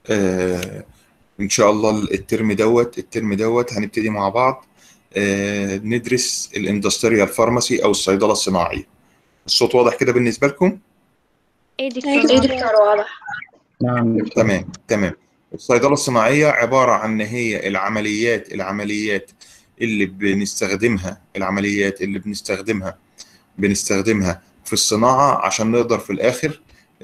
آه ان شاء الله الترم دوت الترم دوت هنبتدي مع بعض آه ندرس الاندستريال فارماسي او الصيدله الصناعيه الصوت واضح كده بالنسبه لكم ايه دكتور ايه دكتور واضح نعم تمام تمام الصيدله الصناعيه عباره عن ان هي العمليات العمليات اللي بنستخدمها العمليات اللي بنستخدمها بنستخدمها في الصناعه عشان نقدر في الاخر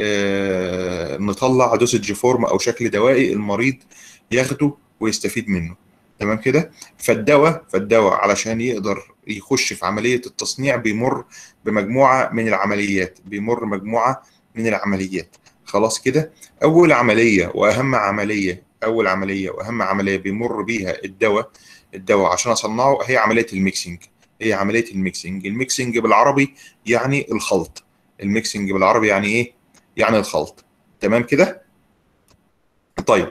آه، نطلع دوسج فورم او شكل دوائي المريض ياخده ويستفيد منه تمام كده فالدواء فالدواء علشان يقدر يخش في عمليه التصنيع بيمر بمجموعه من العمليات بيمر مجموعه من العمليات خلاص كده اول عمليه واهم عمليه اول عمليه واهم عمليه بيمر بيها الدواء الدواء عشان اصنعه هي عمليه الميكسنج هي عمليه الميكسنج الميكسنج بالعربي يعني الخلط الميكسنج بالعربي يعني ايه يعني الخلط تمام كده طيب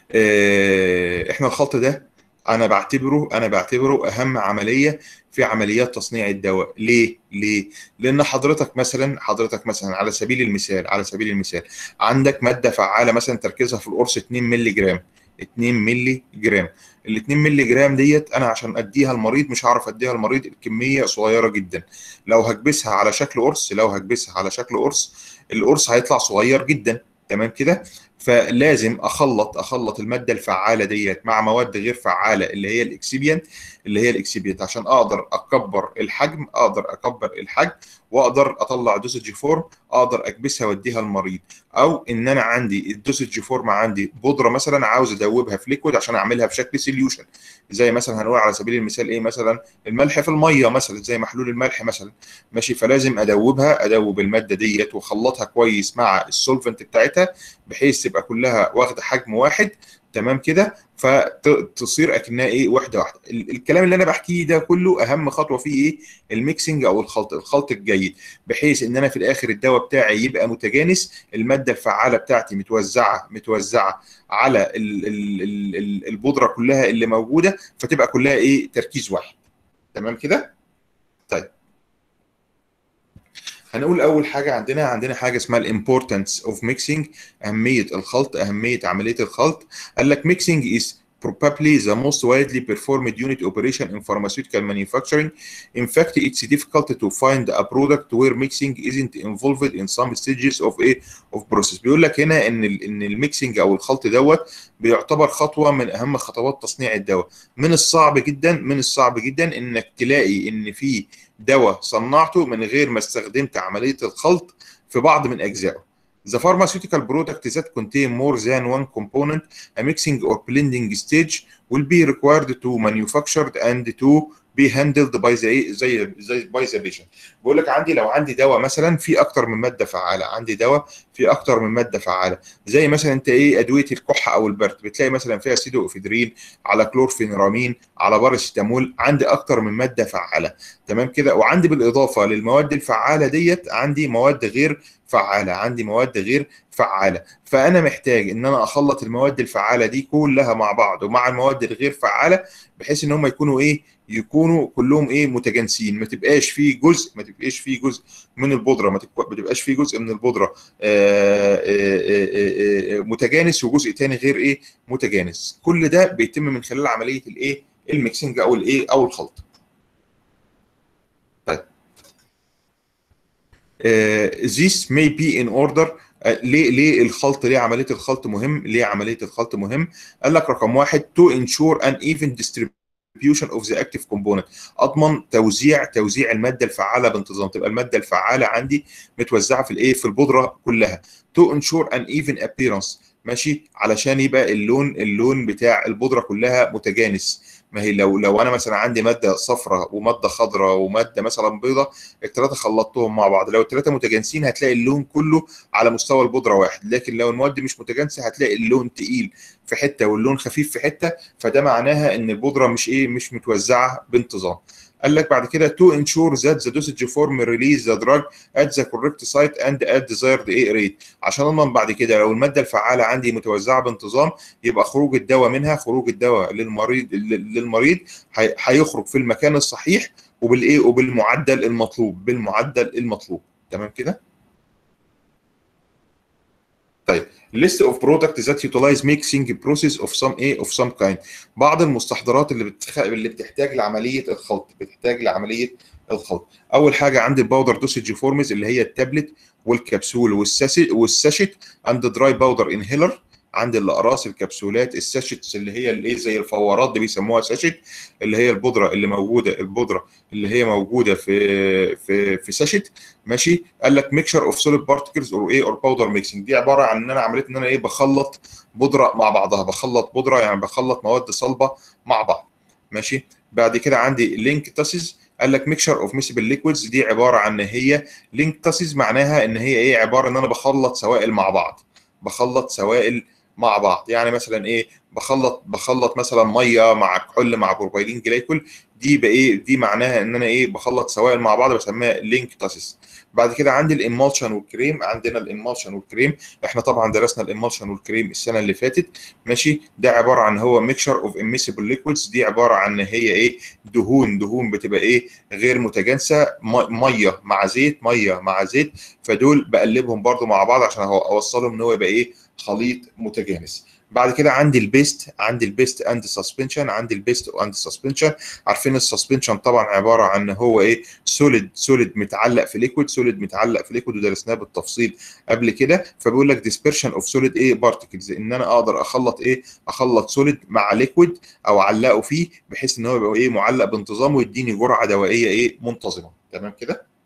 آه، احنا الخلط ده انا بعتبره انا بعتبره اهم عمليه في عمليات تصنيع الدواء ليه ليه لان حضرتك مثلا حضرتك مثلا على سبيل المثال على سبيل المثال عندك ماده فعاله مثلا تركيزها في القرص 2 مللي جرام 2 مللي جرام ال 2 مللي جرام ديت انا عشان اديها المريض مش هعرف اديها المريض الكميه صغيره جدا لو هكبسها على شكل قرص لو هكبسها على شكل قرص القرص هيطلع صغير جدا تمام كده فلازم اخلط اخلط الماده الفعاله ديت مع مواد غير فعاله اللي هي الاكسبيانت اللي هي الاكسبيانت عشان اقدر اكبر الحجم اقدر اكبر الحجم واقدر اطلع دوسج فورم اقدر اكبسها واديها المريض او ان انا عندي الدوسج فورم عندي بودره مثلا عاوز ادوبها في ليكويد عشان اعملها في شكل سوليوشن زي مثلا هنقول على سبيل المثال ايه مثلا الملح في الميه مثلا زي محلول الملح مثلا ماشي فلازم ادوبها ادوب الماده ديت واخلطها كويس مع السولفنت بتاعتها بحيث تبقى كلها واخده حجم واحد تمام كده فتصير اكنها ايه واحده واحده ال- الكلام اللي انا بحكيه ده كله اهم خطوه فيه ايه الميكسنج او الخلط الخلط الجيد بحيث ان انا في الاخر الدواء بتاعي يبقى متجانس الماده الفعاله بتاعتي متوزعه متوزعه على ال ال ال ال البودره كلها اللي موجوده فتبقى كلها ايه تركيز واحد تمام كده طيب هنقول اول حاجه عندنا عندنا حاجه اسمها الامبورتنس اوف ميكسينج اهميه الخلط اهميه عمليه الخلط قال لك ميكسينج is probably the most widely performed unit operation in pharmaceutical manufacturing. In fact, it's difficult to find a product where mixing isn't involved in some stages of a of process. بيقول لك هنا ان ال ان الميكسنج او الخلط دوت بيعتبر خطوه من اهم خطوات تصنيع الدواء. من الصعب جدا من الصعب جدا انك تلاقي ان في دواء صنعته من غير ما استخدمت عمليه الخلط في بعض من اجزائه. The pharmaceutical product that contain more than one component, a mixing or blending stage will be required to manufactured and to be handled by the زي زي by the patient. بقول لك عندي لو عندي دواء مثلا في اكتر من ماده فعاله، عندي دواء في اكتر من ماده فعاله، زي مثلا انت ايه ادويه الكحه او البرد بتلاقي مثلا فيها سيدوفيدرين على كلورفينرامين على باراسيتامول، عندي اكتر من ماده فعاله، تمام كده؟ وعندي بالاضافه للمواد الفعاله ديت عندي مواد غير فعاله عندي مواد غير فعاله فانا محتاج ان انا اخلط المواد الفعاله دي كلها مع بعض ومع المواد الغير فعاله بحيث ان هم يكونوا ايه يكونوا كلهم ايه متجانسين ما تبقاش في جزء ما تبقاش في جزء من البودره ما تبقى- ما تبقاش في جزء من البودره آه، آه، آه، آه، متجانس وجزء تاني غير ايه متجانس كل ده بيتم من خلال عمليه الايه الميكسنج او الايه او الخلط آه، this may be in order آه، ليه ليه الخلط ليه عمليه الخلط مهم ليه عمليه الخلط مهم قال لك رقم واحد to ensure an even distribution of the active component اضمن توزيع توزيع الماده الفعاله بانتظام تبقى الماده الفعاله عندي متوزعه في الايه في البودره كلها to ensure an even appearance ماشي علشان يبقى اللون اللون بتاع البودره كلها متجانس ما هي لو لو انا مثلا عندي ماده صفراء وماده خضراء وماده مثلا بيضاء الثلاثه خلطتهم مع بعض لو الثلاثه متجانسين هتلاقي اللون كله على مستوى البودره واحد لكن لو المواد مش متجانسه هتلاقي اللون تقيل في حته واللون خفيف في حته فده معناها ان البودره مش ايه مش متوزعه بانتظام قال لك بعد كده to ensure that the dosage form release the drug at the correct site and at desired rate عشان اضمن بعد كده لو الماده الفعاله عندي متوزعه بانتظام يبقى خروج الدواء منها خروج الدواء للمريض للمريض هي- هيخرج في المكان الصحيح وبالايه وبالمعدل المطلوب بالمعدل المطلوب تمام كده طيب list of products that utilize mixing process of some a of some kind بعض المستحضرات اللي بتخ... اللي بتحتاج لعمليه الخلط بتحتاج لعمليه الخلط اول حاجه عندي الباودر دوسج فورمز اللي هي التابلت والكبسول والساشت والساشت عند دراي باودر انهيلر عند الاقراص الكبسولات الساشيتس اللي هي الايه زي الفوارات دي بيسموها ساشيت اللي هي البودره اللي موجوده البودره اللي هي موجوده في في في ساشيت ماشي قال لك ميكشر اوف سوليد بارتكلز اور ايه اور باودر ميكسنج دي عباره عن ان انا عمليه ان انا ايه بخلط بودره مع بعضها بخلط بودره يعني بخلط مواد صلبه مع بعض ماشي بعد كده عندي لينك تاسيز قال لك ميكشر اوف ميسيبل ليكويدز دي عباره عن ان هي لينك تاسيز معناها ان هي ايه عباره ان انا بخلط سوائل مع بعض بخلط سوائل مع بعض يعني مثلا ايه بخلط بخلط مثلا ميه مع كحول مع بروبايلين جلايكول دي بقى ايه دي معناها ان انا ايه بخلط سوائل مع بعض بسميها لينك تاسيس بعد كده عندي الامالشن والكريم عندنا الامالشن والكريم احنا طبعا درسنا الامالشن والكريم السنه اللي فاتت ماشي ده عباره عن هو ميكشر اوف اميسيبل ليكويدز دي عباره عن هي ايه دهون دهون بتبقى ايه غير متجانسه ميه مع زيت ميه مع زيت فدول بقلبهم برضو مع بعض عشان اوصلهم ان هو يبقى ايه خليط متجانس بعد كده عندي البيست عندي البيست اند سسبنشن عندي البيست اند سسبنشن عارفين السسبنشن طبعا عباره عن هو ايه سوليد سوليد متعلق في ليكويد سوليد متعلق في ليكويد ودرسناه بالتفصيل قبل كده فبيقول لك ديسبرشن اوف سوليد ايه بارتكلز ان انا اقدر اخلط ايه اخلط سوليد مع ليكويد او اعلقه فيه بحيث ان هو يبقى ايه معلق بانتظام ويديني جرعه دوائيه ايه منتظمه تمام كده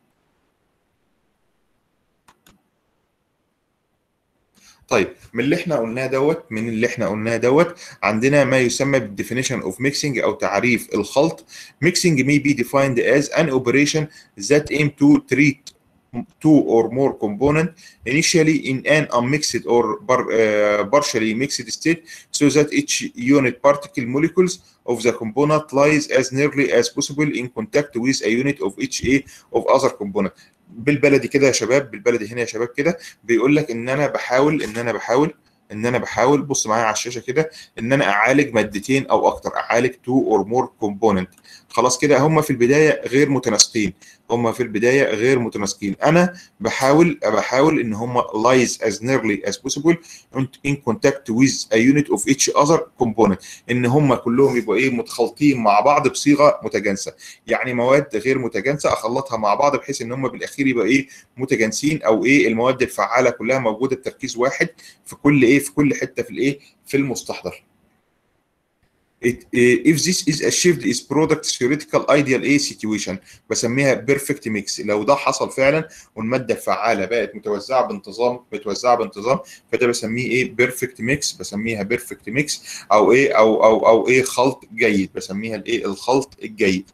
طيب من اللي احنا قلناه دوت من اللي احنا قلناه دوت عندنا ما يسمى بالديفينيشن اوف ميكسنج او تعريف الخلط ميكسنج may be defined as an operation that aim to treat two or more component initially in an unmixed or bar, uh, partially mixed state so that each unit particle molecules of the component lies as nearly as possible in contact with a unit of each A of other component بالبلدي كده يا شباب بالبلدي هنا يا شباب كده بيقول لك ان انا بحاول ان انا بحاول ان انا بحاول بص معايا على الشاشه كده ان انا اعالج مادتين او اكتر اعالج تو اور مور كومبوننت خلاص كده هم في البدايه غير متناسقين هم في البدايه غير متناسقين انا بحاول بحاول ان هم lies as nearly as possible in contact with a unit of each other component ان هم كلهم يبقوا ايه متخلطين مع بعض بصيغه متجانسه يعني مواد غير متجانسه اخلطها مع بعض بحيث ان هم بالاخير يبقى ايه متجانسين او ايه المواد الفعاله كلها موجوده بتركيز واحد في كل ايه في كل حته في الايه في المستحضر It, if this is achieved is product theoretical ideal A situation بسميها perfect mix لو ده حصل فعلا والماده الفعاله بقت متوزعه بانتظام متوزعه بانتظام فده بسميه ايه perfect mix بسميها perfect mix او ايه او او او ايه خلط جيد بسميها الايه الخلط الجيد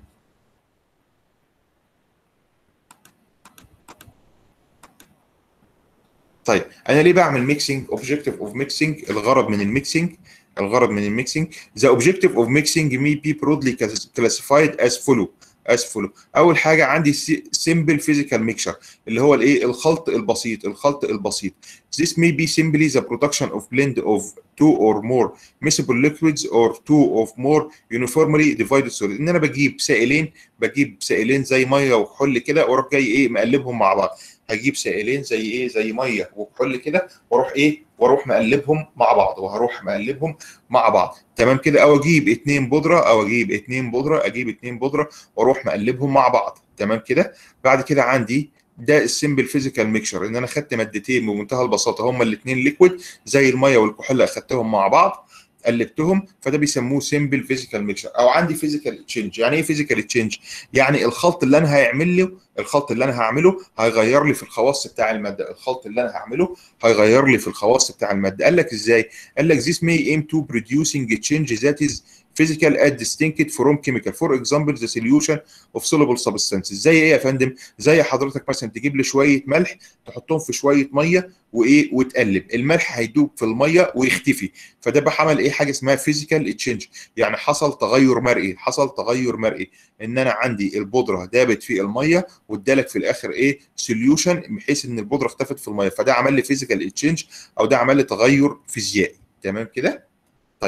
طيب انا ليه بعمل ميكسنج اوبجيكتيف اوف ميكسنج الغرض من الميكسنج الغرض من الميكسنج the objective of mixing may be broadly classified as follow as follow اول حاجه عندي simple physical mixture اللي هو الايه الخلط البسيط الخلط البسيط this may be simply the production of blend of two or more miscible liquids or two of more uniformly divided solid ان انا بجيب سائلين بجيب سائلين زي ميه وكحول كده واروح جاي ايه مقلبهم مع بعض هجيب سائلين زي ايه زي ميه وكحول كده واروح ايه واروح مقلبهم مع بعض وهروح مقلبهم مع بعض تمام كده او اجيب اتنين بودره او اجيب اتنين بودره اجيب اتنين بودره واروح مقلبهم مع بعض تمام كده بعد كده عندي ده السمبل فيزيكال ميكشر ان انا خدت مادتين بمنتهى البساطه هما الاثنين ليكويد زي الميه والكحول اخدتهم مع بعض قلبتهم فده بيسموه سمبل فيزيكال ميكشر او عندي فيزيكال تشينج يعني ايه فيزيكال تشينج يعني الخلط اللي انا هيعمل له الخلط اللي انا هعمله هيغير لي في الخواص بتاع الماده الخلط اللي انا هعمله هيغير لي في الخواص بتاع الماده قال لك ازاي قال لك this may aim to producing a change that is physical as distinct from chemical for example the solution of soluble substances زي ايه يا فندم زي حضرتك مثلا تجيب لي شويه ملح تحطهم في شويه ميه وايه وتقلب الملح هيدوب في الميه ويختفي فده بقى عمل ايه حاجه اسمها فيزيكال تشينج يعني حصل تغير مرئي حصل تغير مرئي ان انا عندي البودره دابت في الميه وادالك في الاخر ايه سوليوشن بحيث ان البودره اختفت في الميه فده عمل لي فيزيكال تشينج او ده عمل لي تغير فيزيائي تمام كده طيب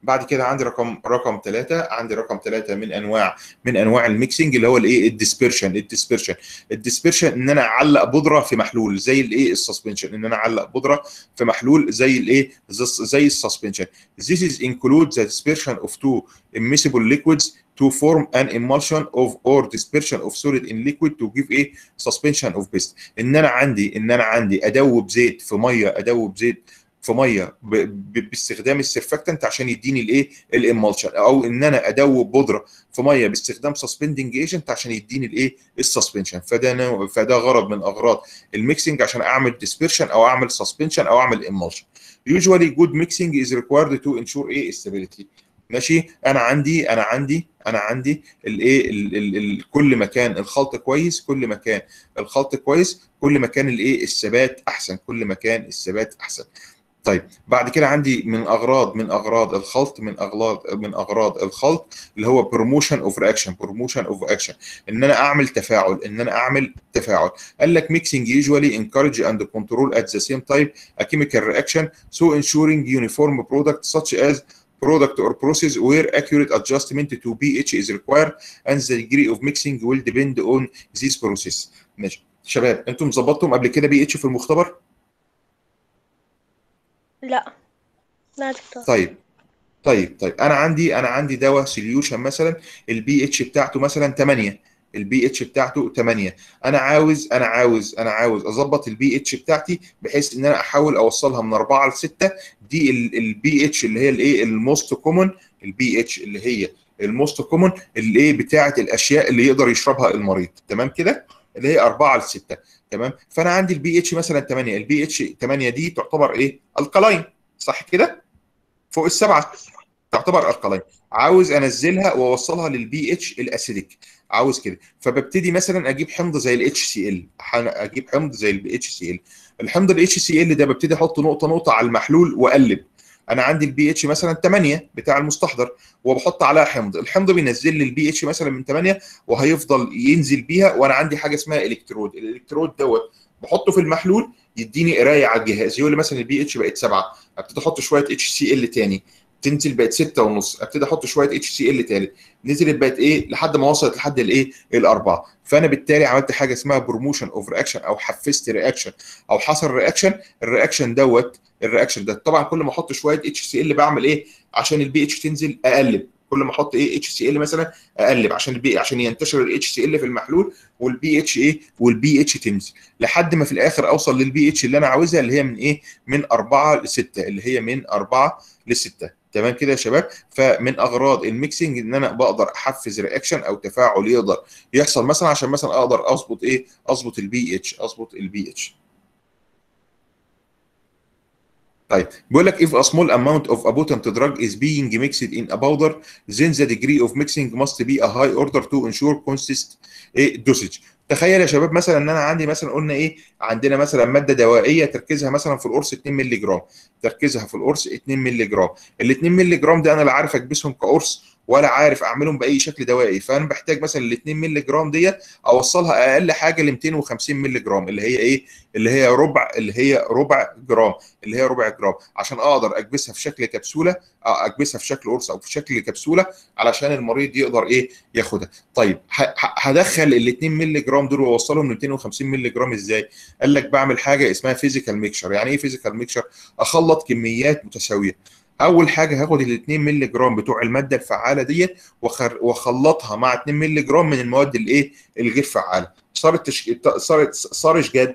بعد كده عندي رقم رقم ثلاثة عندي رقم ثلاثة من انواع من انواع الميكسنج اللي هو الايه الديسبرشن الديسبرشن الديسبرشن ان انا اعلق بودره في محلول زي الايه السسبنشن ان انا اعلق بودره في محلول زي الايه زي السسبنشن This is include the dispersion of two immiscible liquids to form an emulsion of or dispersion of solid in liquid to give a suspension of paste ان انا عندي ان انا عندي ادوب زيت في ميه ادوب زيت في ميه ب- ب- باستخدام السرفكتنت عشان يديني الايه الامالشن او ان انا ادوب بودره في ميه باستخدام سسبندنج ايجنت عشان يديني الايه السسبنشن فده نوع- فده غرض من اغراض الميكسنج عشان اعمل ديسبرشن او اعمل سسبنشن او اعمل امالشن usually good mixing is required to ensure ايه stability ماشي انا عندي انا عندي انا عندي الايه ال- ال- ال- كل ما كان الخلط كويس كل ما كان الخلط كويس كل ما كان الايه الثبات احسن كل ما كان الثبات احسن طيب بعد كده عندي من اغراض من اغراض الخلط من اغراض من اغراض الخلط اللي هو بروموشن اوف رياكشن بروموشن اوف اكشن ان انا اعمل تفاعل ان انا اعمل تفاعل قال لك mixing usually encourage and control at the same time a chemical reaction so ensuring uniform product such as product or process where accurate adjustment to pH is required and the degree of mixing will depend on this process ماشي شباب انتم ظبطتم قبل كده بي اتش في المختبر لا لا يا دكتور طيب طيب طيب انا عندي انا عندي دواء سوليوشن مثلا البي اتش بتاعته مثلا 8 البي اتش بتاعته 8 انا عاوز انا عاوز انا عاوز اظبط البي اتش بتاعتي بحيث ان انا احاول اوصلها من 4 ل 6 دي البي اتش اللي هي الايه الموست كومون البي اتش اللي هي الموست كومون اللي ايه بتاعه الاشياء اللي يقدر يشربها المريض تمام كده اللي هي 4 ل 6 تمام فانا عندي البي اتش مثلا 8 البي اتش 8 دي تعتبر ايه الكلاين صح كده فوق السبعه تعتبر الكلاين عاوز انزلها واوصلها للبي اتش الاسيديك عاوز كده فببتدي مثلا اجيب حمض زي الاتش سي ال اجيب حمض زي الاتش سي ال الحمض الاتش سي ال ده ببتدي احط نقطه نقطه على المحلول واقلب انا عندي البي اتش مثلا 8 بتاع المستحضر وبحط عليها حمض الحمض بينزل لي البي اتش مثلا من 8 وهيفضل ينزل بيها وانا عندي حاجه اسمها الكترود الالكترود دوت بحطه في المحلول يديني قرايه على الجهاز يقول لي مثلا البي اتش بقت 7 ابتدي احط شويه اتش سي ال تاني تنزل بقت 6 ونص ابتدي احط شويه اتش سي ال تالت نزلت بقت ايه لحد ما وصلت لحد الايه الاربعه فانا بالتالي عملت حاجه اسمها بروموشن اوف رياكشن او حفزت رياكشن او حصل رياكشن الرياكشن دوت الرياكشن ده طبعا كل ما احط شويه اتش سي ال بعمل ايه عشان البي اتش تنزل اقلب كل ما احط ايه اتش سي ال مثلا اقلب عشان البي عشان ينتشر الاتش سي ال في المحلول والبي اتش ايه والبي اتش تنزل لحد ما في الاخر اوصل للبي اتش اللي انا عاوزها اللي هي من ايه من 4 ل 6 اللي هي من 4 ل 6 تمام كده يا شباب فمن اغراض الميكسنج ان انا بقدر احفز رياكشن او تفاعل يقدر يحصل مثلا عشان مثلا اقدر اظبط ايه اظبط البي اتش اظبط البي اتش طيب بيقول لك if a small amount of a potent drug is being mixed in a powder then the degree of mixing must be a high order to ensure consist ايه dosage تخيل يا شباب مثلا ان انا عندي مثلا قلنا ايه عندنا مثلا ماده دوائيه تركيزها مثلا في القرص 2 مللي جرام تركيزها في القرص 2 مللي جرام ال 2 مللي جرام ده انا لا عارف اكبسهم كقرص ولا عارف اعملهم باي شكل دوائي فانا بحتاج مثلا ال 2 مللي جرام ديت اوصلها اقل حاجه ل 250 مللي جرام اللي هي ايه اللي هي ربع اللي هي ربع جرام اللي هي ربع جرام عشان اقدر اكبسها في شكل كبسوله أو اكبسها في شكل قرص او في شكل كبسوله علشان المريض يقدر ايه ياخدها طيب هدخل ال 2 مللي جرام دول واوصلهم ل 250 مللي جرام ازاي قال لك بعمل حاجه اسمها فيزيكال ميكشر يعني ايه فيزيكال ميكشر اخلط كميات متساويه اول حاجه هاخد ال 2 مللي جرام بتوع الماده الفعاله ديت واخلطها مع 2 مللي جرام من المواد الايه الغير فعاله صارت تش... صارت صار جاد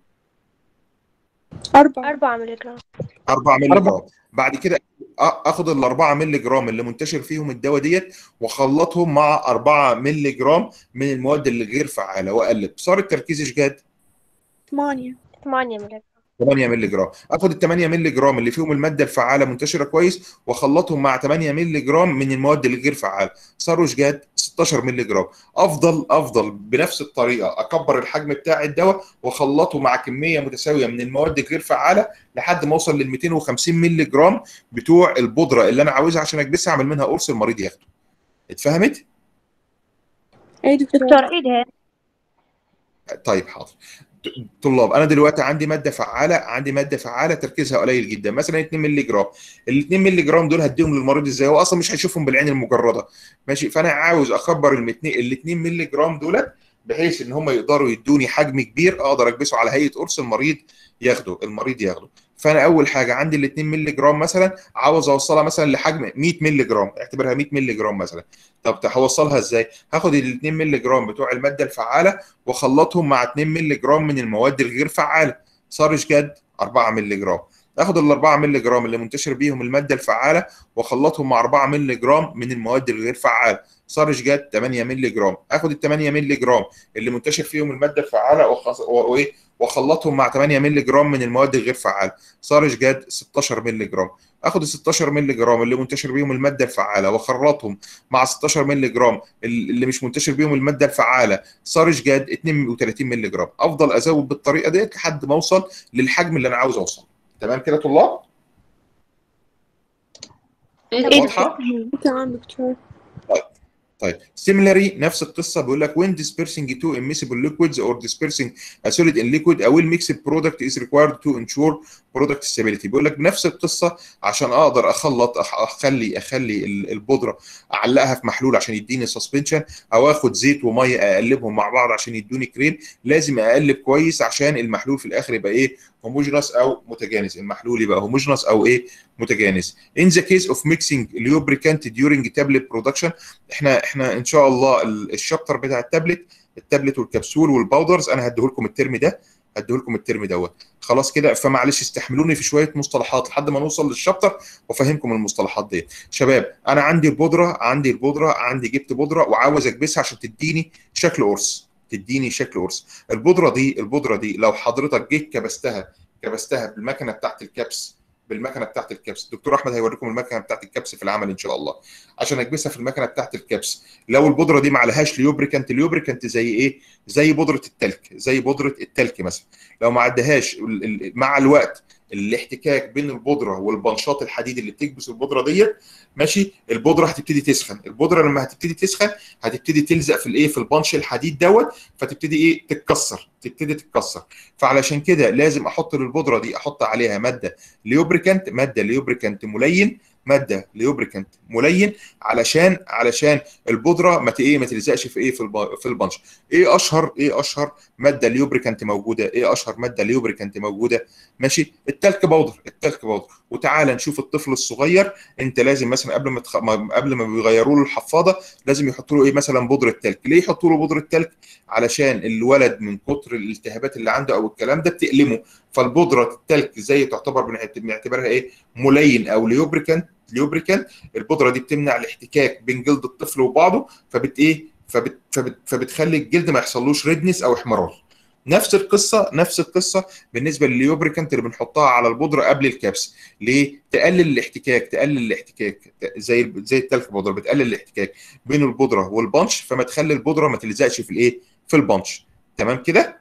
أربعة أربعة مللي جرام 4 مللي جرام بعد كده اخد ال 4 مللي جرام اللي منتشر فيهم الدواء ديت واخلطهم مع 4 مللي جرام من المواد اللي غير فعاله واقلب صار التركيز ايش جاد؟ 8 8 مللي جرام 8 مللي جرام اخد ال 8 مللي جرام اللي فيهم الماده الفعاله منتشره كويس واخلطهم مع 8 مللي جرام من المواد اللي غير فعاله صاروا جاد 16 مللي جرام افضل افضل بنفس الطريقه اكبر الحجم بتاع الدواء واخلطه مع كميه متساويه من المواد الغير فعاله لحد ما اوصل لل 250 مللي جرام بتوع البودره اللي انا عاوزها عشان اكبسها اعمل منها قرص المريض ياخده اتفهمت؟ ايه دكتور دكتور عيدها طيب حاضر طلاب انا دلوقتي عندي ماده فعاله عندي ماده فعاله تركيزها قليل جدا مثلا 2 مللي جرام ال 2 مللي جرام دول هديهم للمريض ازاي هو اصلا مش هيشوفهم بالعين المجرده ماشي فانا عاوز اكبر ال 2 مللي جرام دولت بحيث ان هم يقدروا يدوني حجم كبير اقدر اكبسه على هيئه قرص المريض ياخده المريض ياخده فانا اول حاجه عندي ال 2 مللي جرام مثلا عاوز اوصلها مثلا لحجم 100 مللي جرام اعتبرها 100 مللي جرام مثلا طب هوصلها ازاي هاخد ال 2 مللي جرام بتوع الماده الفعاله واخلطهم مع 2 مللي جرام من المواد الغير فعاله صار جد 4 مللي جرام اخد ال 4 مللي جرام اللي منتشر بيهم الماده الفعاله واخلطهم مع 4 مللي جرام من المواد الغير فعاله صار جد 8 مللي جرام اخد ال 8 مللي جرام اللي منتشر فيهم الماده الفعاله وخص... وايه واخلطهم مع 8 مللي جرام من المواد الغير فعاله صار جد 16 مللي جرام اخد ال 16 مللي جرام اللي منتشر بيهم الماده الفعاله واخلطهم مع 16 مللي جرام اللي مش منتشر بيهم الماده الفعاله صار جد 32 مللي جرام افضل ازود بالطريقه ديت لحد ما اوصل للحجم اللي انا عاوز اوصل تمام كده طلاب واضحه تمام دكتور طيب similarly نفس القصه بيقول لك when dispersing two immiscible liquids or dispersing a solid in liquid a well mixed product is required to ensure product stability بيقول لك بنفس القصه عشان اقدر اخلط اخلي اخلي البودره اعلقها في محلول عشان يديني سسبنشن او اخد زيت وميه اقلبهم مع بعض عشان يدوني كريم لازم اقلب كويس عشان المحلول في الاخر يبقى ايه هوموجينوس او متجانس المحلول يبقى هوموجينوس او ايه متجانس in the case of mixing lubricant during tablet production احنا احنا ان شاء الله الشابتر بتاع التابلت التابلت والكبسول والباودرز انا هديه لكم الترم ده هديه لكم الترم دوت خلاص كده فمعلش استحملوني في شويه مصطلحات لحد ما نوصل للشابتر وافهمكم المصطلحات دي شباب انا عندي البودره عندي البودره عندي جبت بودره وعاوز اكبسها عشان تديني شكل قرص تديني شكل قرص البودره دي البودره دي لو حضرتك جيت كبستها كبستها بالمكنه بتاعت الكبس بالمكنه بتاعت الكبس الدكتور احمد هيوريكم المكنه بتاعت الكبس في العمل ان شاء الله عشان اكبسها في المكنه بتاعت الكبس لو البودره دي ما عليهاش ليوبريكانت ليوبريكانت زي ايه زي بودره التلك زي بودره التلك مثلا لو ما عدهاش مع الوقت الاحتكاك بين البودره والبنشاط الحديد اللي بتكبس البودره ديت ماشي البودره هتبتدي تسخن البودره لما هتبتدي تسخن هتبتدي تلزق في الايه في البنش الحديد دوت فتبتدي ايه تتكسر تبتدي تتكسر فعلشان كده لازم احط للبودره دي احط عليها ماده ليوبريكانت ماده ليوبريكانت ملين ماده ليوبريكانت ملين علشان علشان البودره ما ايه ما تلزقش في ايه في في البنش ايه اشهر ايه اشهر ماده ليوبريكانت موجوده ايه اشهر ماده ليوبريكانت موجوده ماشي التلك باودر التلك باودر وتعال نشوف الطفل الصغير انت لازم مثلا قبل ما تخ... قبل ما بيغيروا له الحفاضه لازم يحطوا له ايه مثلا بودره تلك ليه يحطوا له بودره تلك علشان الولد من كتر الالتهابات اللي عنده او الكلام ده بتألمه فالبودره التلك زي تعتبر بنعتبرها ايه ملين او ليوبريكانت ليوبريكانت البودره دي بتمنع الاحتكاك بين جلد الطفل وبعضه فبت ايه فبت فبت فبتخلي الجلد ما يحصلوش ريدنس او احمرار نفس القصه نفس القصه بالنسبه لليوبريكانت اللي بنحطها على البودره قبل الكبس ليه تقلل الاحتكاك تقلل الاحتكاك زي زي التلك بودره بتقلل الاحتكاك بين البودره والبنش فما تخلي البودره ما تلزقش في الايه في البنش تمام كده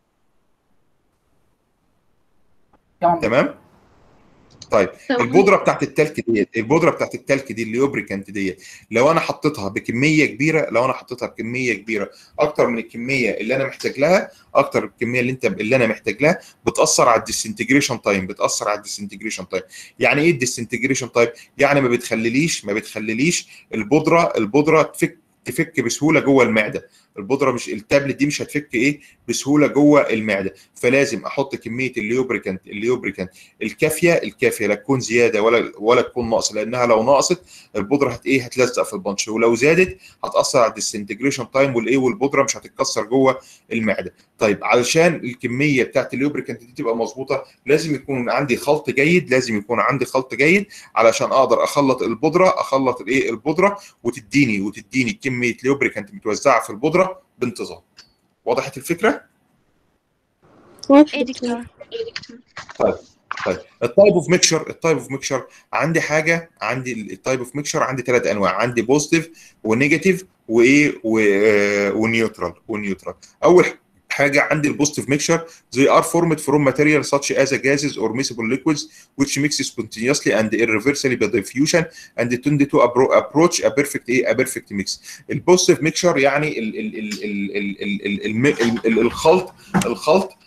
تمام طيب البودره بتاعت التلك ديت البودره بتاعت التلك دي الليوبريكانت ديت لو انا حطيتها بكميه كبيره لو انا حطيتها بكميه كبيره اكتر من الكميه اللي انا محتاج لها اكتر الكميه اللي انت اللي انا محتاج لها بتاثر على الديسنتجريشن تايم بتاثر على الديسنتجريشن تايم يعني ايه الديسنتجريشن تايم يعني ما بتخليليش ما بتخليليش البودره البودره تفك تفك بسهوله جوه المعده البودره مش التابلت دي مش هتفك ايه بسهوله جوه المعده فلازم احط كميه الليوبريكانت الليوبريكانت الكافيه الكافيه لا تكون زياده ولا ولا تكون ناقصه لانها لو نقصت البودره هت ايه هتلزق في البنش ولو زادت هتاثر على الديسنتجريشن تايم والايه والبودره مش هتتكسر جوه المعده طيب علشان الكميه بتاعت الليوبريكانت دي تبقى مظبوطه لازم يكون عندي خلط جيد لازم يكون عندي خلط جيد علشان اقدر اخلط البودره اخلط الايه البودره وتديني وتديني كميه ليوبريكانت متوزعه في البودره بانتظام وضحت الفكره ايه دكتور طيب طيب التايب اوف ميكشر التايب اوف ميكشر عندي حاجه عندي التايب اوف ميكشر عندي ثلاث انواع عندي بوزيتيف ونيجاتيف وايه ونيوترال ونيوترال اول حاجه عندي البوزيتيف ميكشر they are formed from material such as gases or miscible liquids which mix spontaneously and irreversibly by diffusion and tend to approach a perfect ايه a perfect mix البوزيتيف ميكشر يعني ال ال ال ال ال ال ال ال ال الخلط الخلط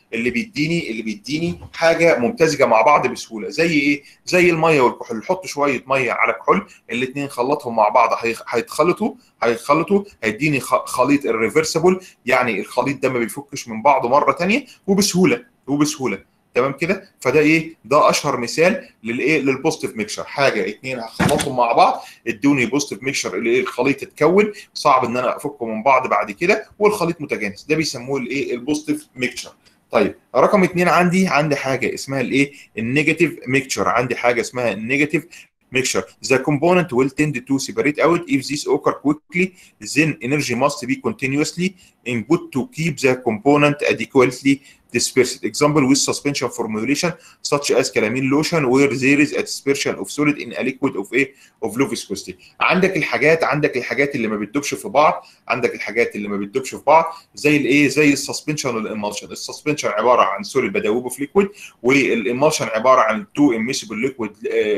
اللي بيديني اللي بيديني حاجه ممتزجه مع بعض بسهوله زي ايه زي الميه والكحول حط شويه ميه على كحول الاثنين خلطهم مع بعض هيتخلطوا هيتخلطوا هيديني خليط الريفرسبل يعني الخليط ده ما بيفكش من بعضه مره ثانيه وبسهوله وبسهوله تمام كده فده ايه ده اشهر مثال للايه للبوزيتيف ميكشر حاجه اثنين هخلطهم مع بعض ادوني بوزيتيف ميكشر اللي ايه الخليط اتكون صعب ان انا افكه من بعض بعد كده والخليط متجانس ده بيسموه الايه البوزيتيف ميكشر طيب رقم اثنين عندي عندي حاجه اسمها الايه النيجاتيف ميكشر عندي حاجه اسمها النيجاتيف mixture. The component will tend to separate out if this occur quickly, then energy must be continuously input to keep the component adequately dispersed. Example with suspension formulation such as calamine lotion where there is a dispersion of solid in a liquid of a of low viscosity. عندك الحاجات عندك الحاجات اللي ما بتدوبش في بعض، عندك الحاجات اللي ما بتدوبش في بعض زي الايه زي السسبنشن والامالشن. السسبنشن عباره عن سوليد بدوبه في ليكويد والامالشن عباره عن تو اميسبل ليكويد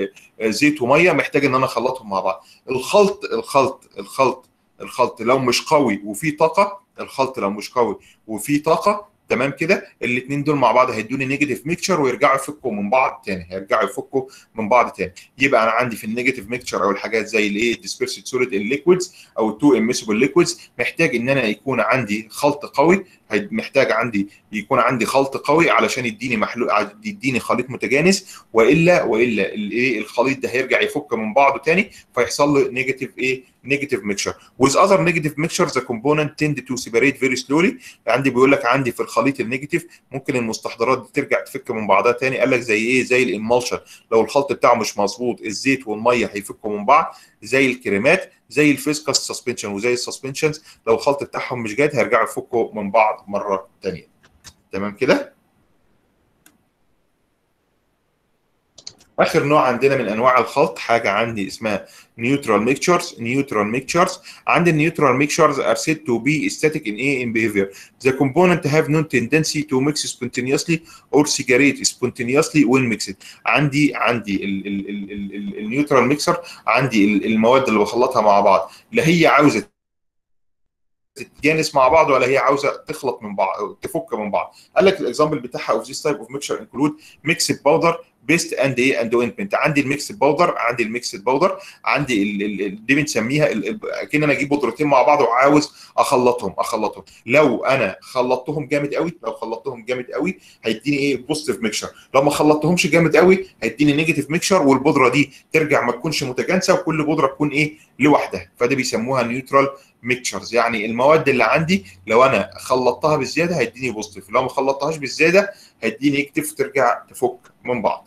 زيت وميه محتاج ان انا اخلطهم مع بعض. الخلط الخلط الخلط الخلط لو مش قوي وفي طاقه الخلط لو مش قوي وفي طاقه تمام كده الاثنين دول مع بعض هيدوني نيجاتيف ميكشر ويرجعوا يفكوا من بعض تاني هيرجعوا يفكوا من بعض تاني يبقى انا عندي في النيجاتيف ميكشر او الحاجات زي الايه ديسبيرسد سوليد الليكويدز او التو اميسبل ليكويدز محتاج ان انا يكون عندي خلط قوي محتاج عندي يكون عندي خلط قوي علشان يديني محلول يديني خليط متجانس والا والا الايه الخليط ده هيرجع يفك من بعضه تاني فيحصل له نيجاتيف ايه نيجاتيف ميكشر with other negative mixtures the component tend to separate very slowly عندي بيقول لك عندي في الخليط النيجاتيف ممكن المستحضرات دي ترجع تفك من بعضها تاني قال لك زي ايه زي الامالشن لو الخلط بتاعه مش مظبوط الزيت والميه هيفكوا من بعض زي الكريمات زي الفيسكاس سسبنشن وزي السسبنشنز لو الخلط بتاعهم مش جاد هيرجعوا يفكوا من بعض مره ثانيه تمام كده اخر نوع عندنا من انواع الخلط حاجه عندي اسمها نيوترال ميكشرز نيوترال ميكشرز عند النيوترال ميكشرز are said to be static in a in behavior the component have no tendency to mix spontaneously or segregate spontaneously when mixed عندي عندي النيوترال ميكسر عندي المواد اللي بخلطها مع بعض لا هي عاوزه تتجانس مع بعض ولا هي عاوزه تخلط من بعض تفك من بعض قال لك الاكزامبل بتاعها اوف ذيس تايب اوف ميكشر انكلود ميكس باودر بيست اند ايه اند اوينتمنت عندي الميكس باودر عندي الميكس باودر عندي ال ال دي بنسميها اكن انا اجيب بودرتين مع بعض وعاوز اخلطهم اخلطهم لو انا خلطتهم جامد قوي لو خلطتهم جامد قوي هيديني ايه بوزيتيف ميكشر لو ما خلطتهمش جامد قوي هيديني نيجاتيف ميكشر والبودره دي ترجع ما تكونش متجانسه وكل بودره تكون ايه لوحدها فده بيسموها نيوترال ميكشرز يعني المواد اللي عندي لو انا خلطتها بالزياده هيديني بوزيتيف لو ما خلطتهاش بالزياده هيديني نيجاتيف ترجع تفك من بعض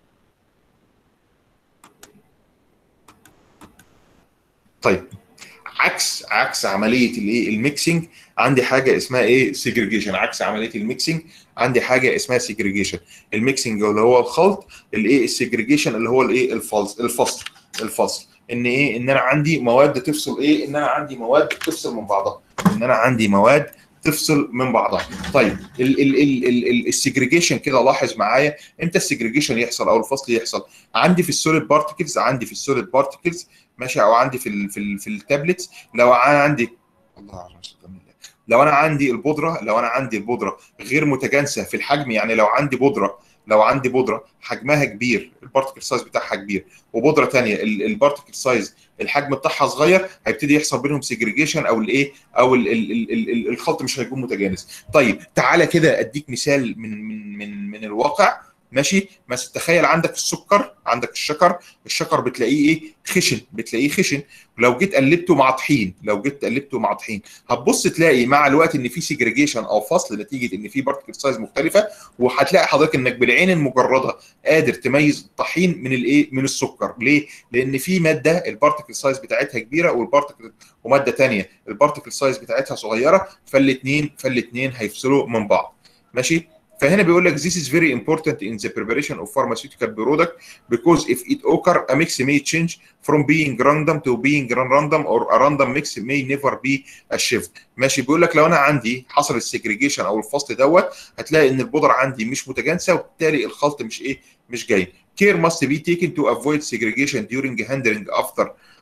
طيب عكس عكس عمليه الايه الميكسنج عندي حاجه اسمها ايه سيجريجيشن عكس عمليه الميكسنج عندي حاجه اسمها سيجريجيشن الميكسنج اللي هو الخلط الايه السيجريجيشن اللي هو الايه الفصل الفصل الفصل ان ايه ان انا عندي مواد تفصل ايه ان انا عندي مواد تفصل من بعضها ان انا عندي مواد تفصل من بعضها طيب السيجريجيشن كده لاحظ معايا امتى السيجريجيشن يحصل او الفصل يحصل عندي في السوليد بارتكلز عندي في السوليد بارتكلز ماشي او عندي في ال في ال في التابلتس لو انا عندي الله اعلم لو انا عندي البودره لو انا عندي البودره غير متجانسه في الحجم يعني لو عندي بودره لو عندي بودره حجمها كبير البارتكل سايز بتاعها كبير وبودره ثانيه البارتكل سايز الحجم بتاعها صغير هيبتدي يحصل بينهم سيجريجيشن او الايه او ال ال ال ال الخلط مش هيكون متجانس طيب تعالى كده اديك مثال من من من من الواقع ماشي بس تخيل عندك السكر عندك الشكر الشكر بتلاقيه ايه خشن بتلاقيه خشن لو جيت قلبته مع طحين لو جيت قلبته مع طحين هتبص تلاقي مع الوقت ان في سيجريجيشن او فصل نتيجه ان في بارتكل سايز مختلفه وهتلاقي حضرتك انك بالعين المجرده قادر تميز الطحين من الايه من السكر ليه لان في ماده البارتكل سايز بتاعتها كبيره والبارتكل وماده ثانيه البارتكل سايز بتاعتها صغيره فالاثنين فالاثنين هيفصلوا من بعض ماشي فهنا بيقول لك this is very important in the preparation of pharmaceutical product because if it occur a mix may change from being random to being random or a random mix may never be achieved ماشي بيقول لك لو انا عندي حصل السيجريجيشن او الفصل دوت هتلاقي ان البودره عندي مش متجانسه وبالتالي الخلط مش ايه مش جاي care must be taken to avoid segregation during handling after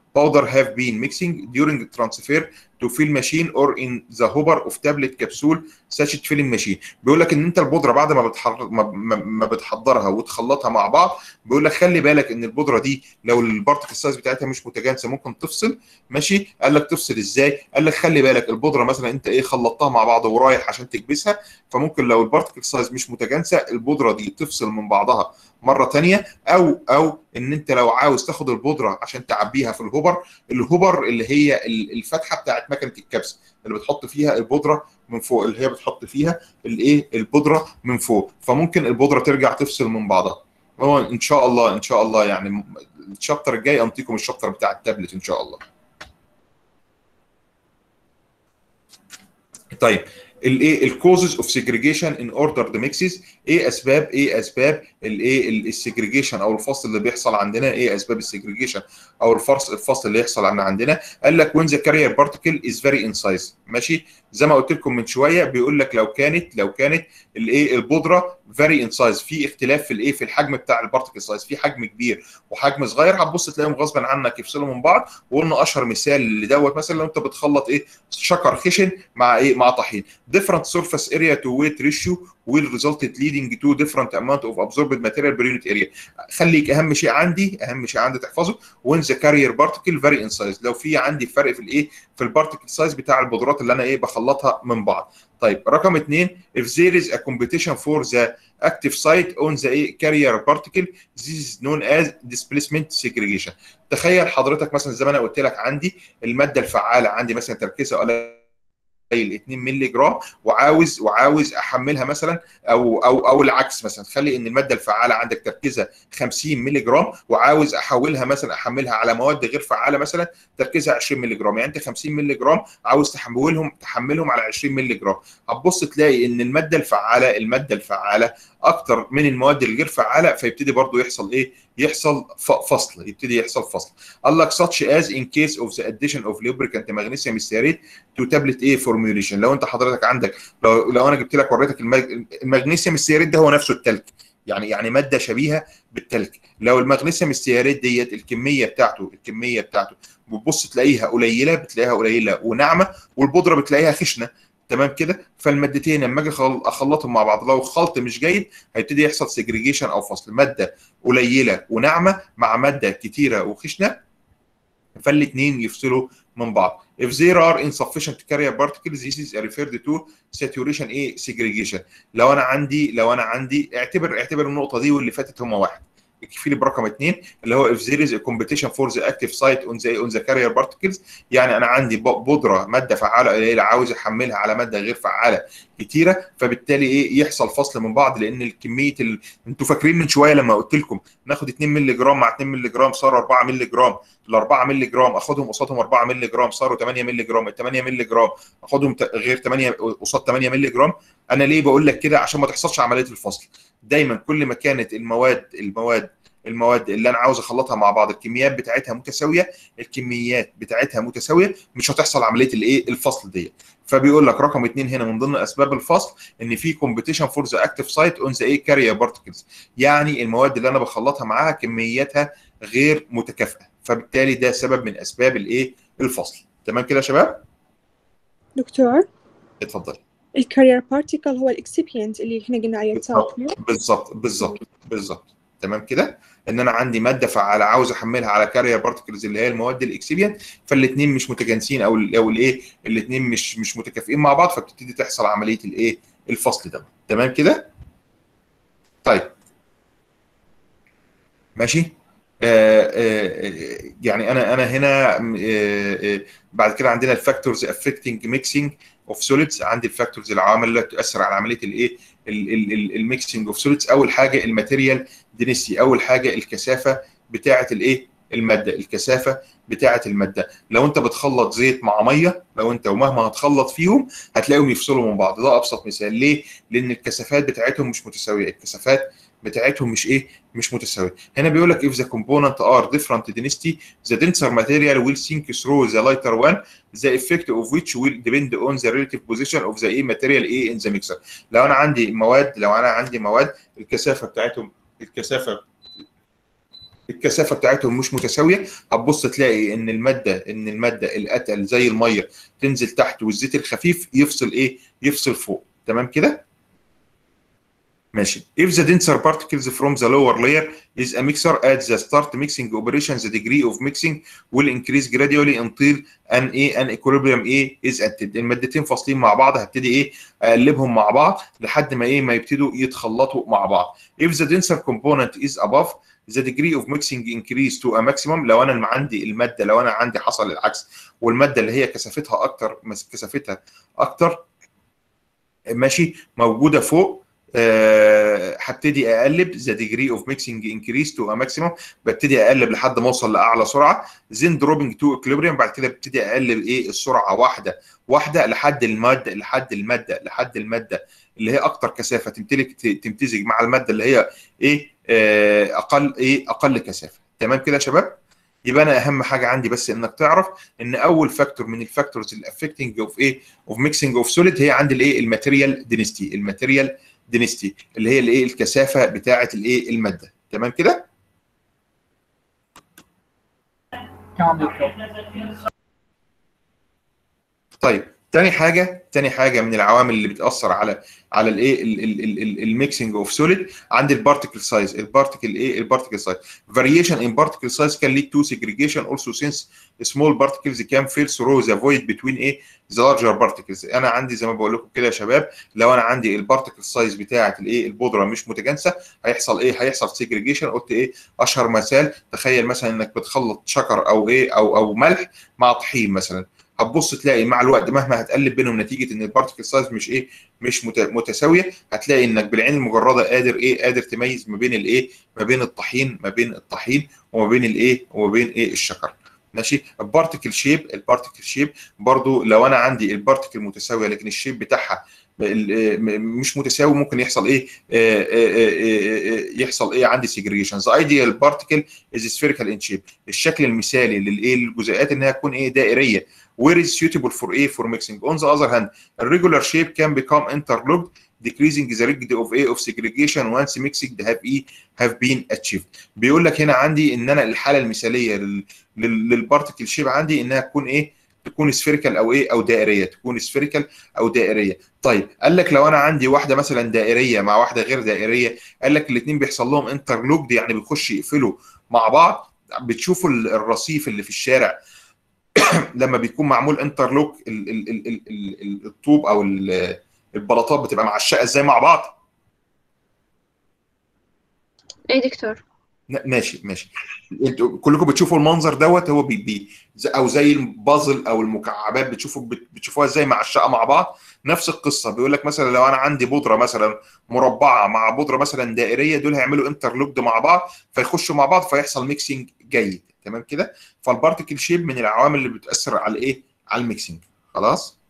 powder have been mixing during transfer to fill machine or in the hopper of tablet capsule sachet filling machine بيقول لك ان انت البودره بعد ما بتحر... ما... ما... ما بتحضرها وتخلطها مع بعض بيقول لك خلي بالك ان البودره دي لو البارتكل سايز بتاعتها مش متجانسه ممكن تفصل ماشي قال لك تفصل ازاي قال لك خلي بالك البودره مثلا انت ايه خلطتها مع بعض ورايح عشان تكبسها فممكن لو البارتكل سايز مش متجانسه البودره دي تفصل من بعضها مره تانية او او ان انت لو عاوز تاخد البودره عشان تعبيها في الهوبر الهوبر اللي هي الفتحه بتاعت مكنه الكبس اللي بتحط فيها البودره من فوق اللي هي بتحط فيها الايه البودره من فوق فممكن البودره ترجع تفصل من بعضها هو ان شاء الله ان شاء الله يعني الشابتر الجاي انطيكم الشابتر بتاع التابلت ان شاء الله طيب الايه الكوزز اوف سيجريجيشن ان اوردر ذا ميكسز ايه اسباب ايه اسباب الايه السيجريجيشن او الفصل اللي بيحصل عندنا ايه اسباب السيجريجيشن او الفصل الفصل اللي يحصل عندنا قال لك وين ذا كارير بارتكل از فيري ان سايز ماشي زي ما قلت لكم من شويه بيقول لك لو كانت لو كانت الايه البودره فيري ان سايز في اختلاف في الايه في الحجم بتاع البارتكل سايز في حجم كبير وحجم صغير هتبص تلاقيهم غصبا عنك يفصلوا من بعض وقلنا اشهر مثال لدوت مثلا لو انت بتخلط ايه شكر خشن مع ايه مع طحين different surface area to weight ratio will result leading to different amount of absorbed material per unit area خليك اهم شيء عندي اهم شيء عندي تحفظه when the carrier particle vary in size لو في عندي فرق في الايه في البارتكل سايز بتاع البودرات اللي انا ايه بخلطها من بعض طيب رقم اثنين if there is a competition for the active site on the carrier particle this is known as displacement segregation تخيل حضرتك مثلا زي ما انا قلت لك عندي الماده الفعاله عندي مثلا تركيزها قليل 2 مللي جرام وعاوز وعاوز احملها مثلا او او او العكس مثلا خلي ان الماده الفعاله عندك تركيزها 50 مللي جرام وعاوز احولها مثلا احملها على مواد غير فعاله مثلا تركيزها 20 مللي جرام يعني انت 50 مللي جرام عاوز تحولهم تحملهم على 20 مللي جرام هتبص تلاقي ان الماده الفعاله الماده الفعاله اكتر من المواد الغير فعاله فيبتدي برضو يحصل ايه يحصل فصل يبتدي يحصل فصل قال لك such as in case of the addition of lubricant magnesium stearate to tablet A formulation لو انت حضرتك عندك لو لو انا جبت لك وريتك المغنيسيوم الستياريت ده هو نفسه التلج يعني يعني ماده شبيهه بالتلج لو المغنيسيوم الستياريت ديت الكميه بتاعته الكميه بتاعته بتبص تلاقيها قليله بتلاقيها قليله وناعمه والبودره بتلاقيها خشنه تمام كده فالمادتين لما اجي اخلطهم مع بعض لو الخلط مش جيد هيبتدي يحصل سيجريجيشن او فصل ماده قليله وناعمه مع ماده كتيره وخشنه فالاثنين يفصلوا من بعض if there are insufficient carrier particles this is referred to saturation a segregation لو انا عندي لو انا عندي اعتبر اعتبر النقطه دي واللي فاتت هما واحد اكفي لي برقم اثنين اللي هو if there is a competition for the active site on the on the carrier particles يعني انا عندي بودره ماده فعاله قليله عاوز احملها على ماده غير فعاله كتيره فبالتالي ايه يحصل فصل من بعض لان الكميه ال... انتوا فاكرين من شويه لما قلت لكم ناخد 2 مللي جرام مع 2 مللي جرام صاروا 4 مللي جرام ال 4 مللي جرام اخدهم قصادهم 4 مللي جرام صاروا 8 مللي جرام ال 8 مللي جرام اخدهم غير 8 قصاد 8 مللي جرام انا ليه بقول لك كده عشان ما تحصلش عمليه الفصل دايما كل ما كانت المواد المواد المواد اللي انا عاوز اخلطها مع بعض الكميات بتاعتها متساويه الكميات بتاعتها متساويه مش هتحصل عمليه الايه الفصل ديت فبيقول لك رقم اثنين هنا من ضمن اسباب الفصل ان في كومبيتيشن فور ذا اكتيف سايت اون ذا ايه كارير بارتكلز يعني المواد اللي انا بخلطها معاها كمياتها غير متكافئه فبالتالي ده سبب من اسباب الايه الفصل تمام كده يا شباب دكتور اتفضل الكارير بارتيكل هو الاكسبينت اللي احنا قلنا عليه بالظبط بالظبط بالظبط تمام كده ان انا عندي ماده فعاله عاوز احملها على كارير بارتكلز اللي هي المواد الاكسبيانت فالاثنين مش متجانسين او او الايه الاثنين مش مش متكافئين مع بعض فبتبتدي تحصل عمليه الايه الفصل ده تمام كده طيب ماشي آه آه يعني انا انا هنا آه بعد كده عندنا الفاكتورز افكتنج ميكسينج اوف سوليدز عندي الفاكتورز العوامل اللي تؤثر على عمليه الايه الميكسنج اوف سوليدز اول حاجه الماتيريال دينستي اول حاجه الكثافه بتاعه الايه الماده الكثافه بتاعه الماده لو انت بتخلط زيت مع ميه لو انت ومهما هتخلط فيهم هتلاقيهم يفصلوا من بعض ده ابسط مثال ليه لان الكثافات بتاعتهم مش متساويه الكثافات بتاعتهم مش ايه مش متساويه هنا بيقول لك if the component are different density the denser material will sink through the lighter one the effect of which will depend on the relative position of the A material A in the mixer لو انا عندي مواد لو انا عندي مواد الكثافه بتاعتهم الكثافه الكثافه بتاعتهم مش متساويه هتبص تلاقي ان الماده ان الماده الاتقل زي الميه تنزل تحت والزيت الخفيف يفصل ايه يفصل فوق تمام كده ماشي if the denser particles from the lower layer is a mixer at the start mixing operation the degree of mixing will increase gradually until an a an equilibrium a is attained المادتين فاصلين مع بعض هبتدي ايه اقلبهم مع بعض لحد ما ايه ما يبتدوا يتخلطوا مع بعض if the denser component is above the degree of mixing increase to a maximum لو انا عندي الماده لو انا عندي حصل العكس والماده اللي هي كثافتها اكتر كثافتها اكتر ماشي موجوده فوق هبتدي أه اقلب ذا ديجري اوف ميكسنج انكريس تو ا ماكسيموم ببتدي اقلب لحد ما اوصل لاعلى سرعه زين دروبنج تو اكليبريم بعد كده ببتدي اقلب ايه السرعه واحده واحده لحد الماده لحد الماده لحد الماده اللي هي اكتر كثافه تمتلك تمتزج مع الماده اللي هي ايه آه اقل ايه اقل كثافه تمام كده يا شباب يبقى انا اهم حاجه عندي بس انك تعرف ان اول فاكتور من الفاكتورز اللي افكتنج اوف ايه اوف ميكسنج اوف سوليد هي عندي الايه الماتيريال دينستي الماتيريال دينستي اللي هي الايه الكثافه بتاعه الايه الماده تمام كده طيب تاني حاجه تاني حاجه من العوامل اللي بتاثر على على الايه الميكسنج اوف سوليد عند البارتيكل سايز البارتيكل ايه البارتيكل سايز variation in particle size can lead to segregation also since small particles can fail through the void between ايه the larger particles انا عندي زي ما بقول لكم كده يا شباب لو انا عندي البارتيكل سايز بتاعه الايه البودره مش متجانسه هيحصل ايه هيحصل سيجريجيشن قلت ايه اشهر مثال تخيل مثلا انك بتخلط شكر او ايه او او ملح مع طحين مثلا هتبص تلاقي مع الوقت مهما هتقلب بينهم نتيجه ان البارتيكل سايز مش ايه مش متساويه هتلاقي انك بالعين المجرده قادر ايه قادر تميز ما بين الايه ما بين الطحين ما بين الطحين وما بين الايه وما بين ايه الشكر ماشي البارتيكل شيب البارتيكل شيب برضو لو انا عندي البارتيكل متساويه لكن الشيب بتاعها مش متساوي ممكن يحصل ايه يحصل ايه عندي سيجريشن ذا ايديال بارتيكل از سفيريكال ان شيب الشكل المثالي للايه للجزيئات انها تكون ايه دائريه where is suitable for A for mixing. On the other hand, a regular shape can become interlocked, decreasing the rigidity of A of segregation once mixing have E have been achieved. بيقول لك هنا عندي ان انا الحاله المثاليه للبارتيكل شيب عندي انها تكون ايه؟ تكون سفيريكال او ايه او دائريه تكون سفيريكال او دائريه طيب قال لك لو انا عندي واحده مثلا دائريه مع واحده غير دائريه قال لك الاثنين بيحصل لهم انترلوكد يعني بيخش يقفلوا مع بعض بتشوفوا الرصيف اللي في الشارع لما بيكون معمول انترلوك ال ال ال ال ال الطوب او البلاطات بتبقى معشقه ازاي مع بعض ايه دكتور ماشي ماشي انتوا كلكم بتشوفوا المنظر دوت هو بي بي او زي البازل او المكعبات بتشوفوا بتشوفوها ازاي معشقه مع بعض نفس القصه بيقول لك مثلا لو انا عندي بودره مثلا مربعه مع بودره مثلا دائريه دول هيعملوا انترلوكد مع بعض فيخشوا مع بعض فيحصل ميكسنج جيد تمام كده فالبارتيكل شيب من العوامل اللي بتاثر على ايه على الميكسنج خلاص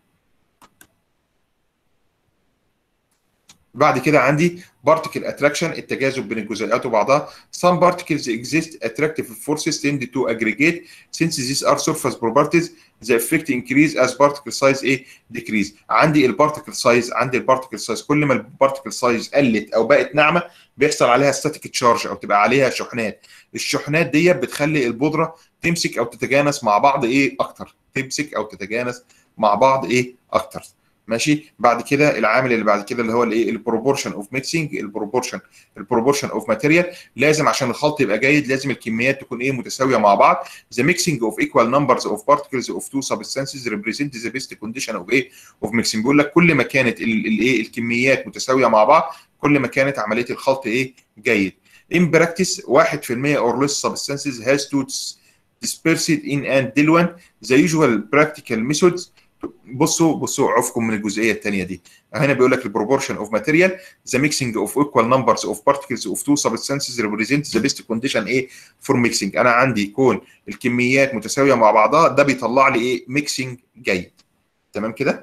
بعد كده عندي particle attraction التجاذب بين الجزيئات وبعضها some particles exist attractive forces tend to aggregate since these are surface properties the effect increase as particle size ايه decrease عندي البارتيكل سايز عندي البارتيكل سايز كل ما البارتيكل سايز قلت او بقت ناعمه بيحصل عليها ستاتيك تشارج او تبقى عليها شحنات الشحنات ديت بتخلي البودره تمسك او تتجانس مع بعض ايه اكتر تمسك او تتجانس مع بعض ايه اكتر ماشي بعد كده العامل اللي بعد كده اللي هو الايه البروبورشن اوف ميكسنج البروبورشن البروبورشن اوف ماتيريال لازم عشان الخلط يبقى جيد لازم الكميات تكون ايه متساويه مع بعض the mixing of equal numbers of particles of two substances represent the best condition of ايه of mixing بيقول لك كل ما كانت الايه الكميات متساويه مع بعض كل ما كانت عمليه الخلط ايه جيد in practice 1% or less substances has to dispersed in and diluent the usual practical methods بصوا بصوا عفكم من الجزئيه الثانيه دي هنا بيقول لك البروبورشن اوف ماتيريال ذا ميكسنج اوف ايكوال نمبرز اوف بارتكلز اوف تو سبستانسز ريبريزنت ذا بيست كونديشن ايه فور ميكسنج انا عندي يكون الكميات متساويه مع بعضها ده بيطلع لي ايه ميكسنج جيد تمام كده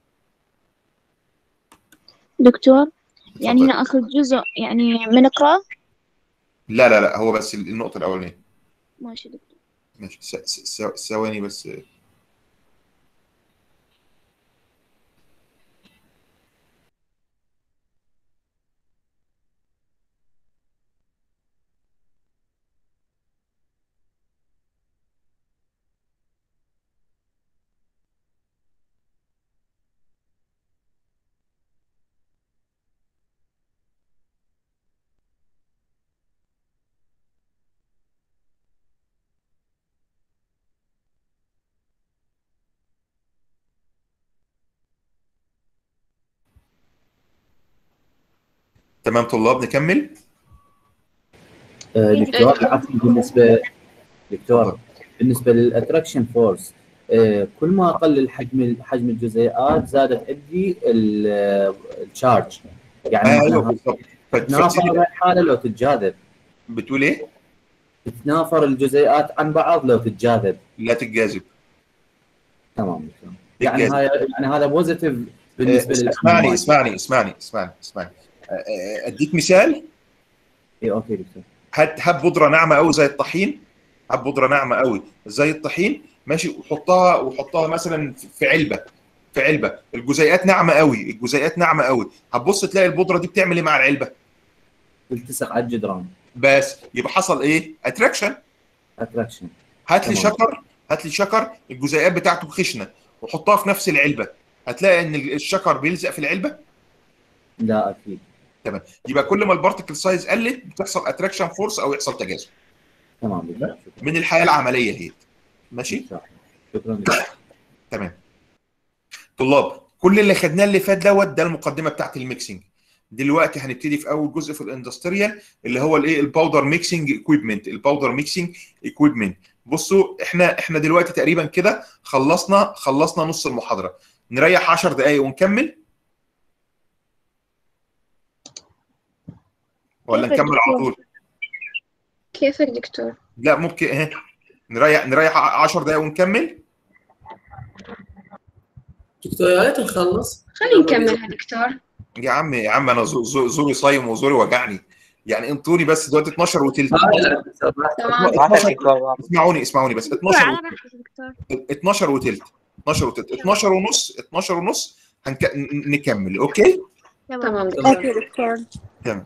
دكتور يعني هنا اخر جزء يعني بنقراه لا لا لا هو بس النقطه الاولانيه ماشي دكتور ماشي ثواني بس تمام طلاب نكمل آه، دكتور العفو بالنسبه دكتور بالنسبه للاتراكشن فورس كل ما قل الحجم حجم الجزيئات زادت عندي ال- الشارج يعني ايوه مثلاً بالظبط ف- تتنافر ف- حاله لو تتجاذب بتقول ايه؟ تتنافر الجزيئات عن بعض لو تتجاذب لا تتجاذب تمام دكتور يعني تتجاذب. هاي يعني هذا بوزيتيف بالنسبه آه، لل اسمعني اسمعني اسمعني اسمعني اسمعني آه، آه، اديك مثال اي اوكي دكتور هات هات بودره ناعمه قوي زي الطحين هات بودره ناعمه قوي زي الطحين ماشي وحطها وحطها مثلا في علبه في علبه الجزيئات ناعمه قوي الجزيئات ناعمه قوي هتبص تلاقي البودره دي بتعمل ايه مع العلبه تلتصق على الجدران بس يبقى حصل ايه اتراكشن اتراكشن هات لي تمام. شكر هات لي شكر الجزيئات بتاعته خشنه وحطها في نفس العلبه هتلاقي ان الشكر بيلزق في العلبه لا اكيد يبقى كل ما البارتكل سايز قلت بتحصل اتراكشن فورس او يحصل تجاذب تمام دكتور شكرا من الحياه العمليه هي ماشي شكرا دكتور تمام طلاب كل اللي خدناه اللي فات دوت ده المقدمه بتاعت الميكسنج دلوقتي هنبتدي في اول جزء في الاندستريال اللي هو الايه الباودر ميكسنج اكويبمنت الباودر ميكسنج اكويبمنت بصوا احنا احنا دلوقتي تقريبا كده خلصنا خلصنا نص المحاضره نريح 10 دقائق ونكمل ولا كيف نكمل على الدكتور؟ طول كيفك دكتور؟ لا ممكن اهي نريح نريح 10 دقائق ونكمل دكتور يا ريت نخلص خلينا نكملها دكتور يا عم يا عم انا زو- زو- زوري صايم وزوري وجعني يعني انطوني بس دلوقتي 12 وتلت لا لا دكتور تمام 12 اسمعوني اسمعوني بس 12 على وتلت. راحتك دكتور 12 وتلت 12 وتلت 12 ونص 12 ونص هنك... ن- نكمل اوكي تمام دكتور اوكي دكتور تمام تمام.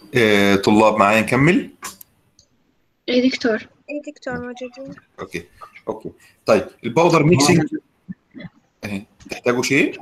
آه، طلاب معايا نكمل اي دكتور اي دكتور موجودين اوكي اوكي طيب الباودر ميكسنج اهي تحتاجوا شيء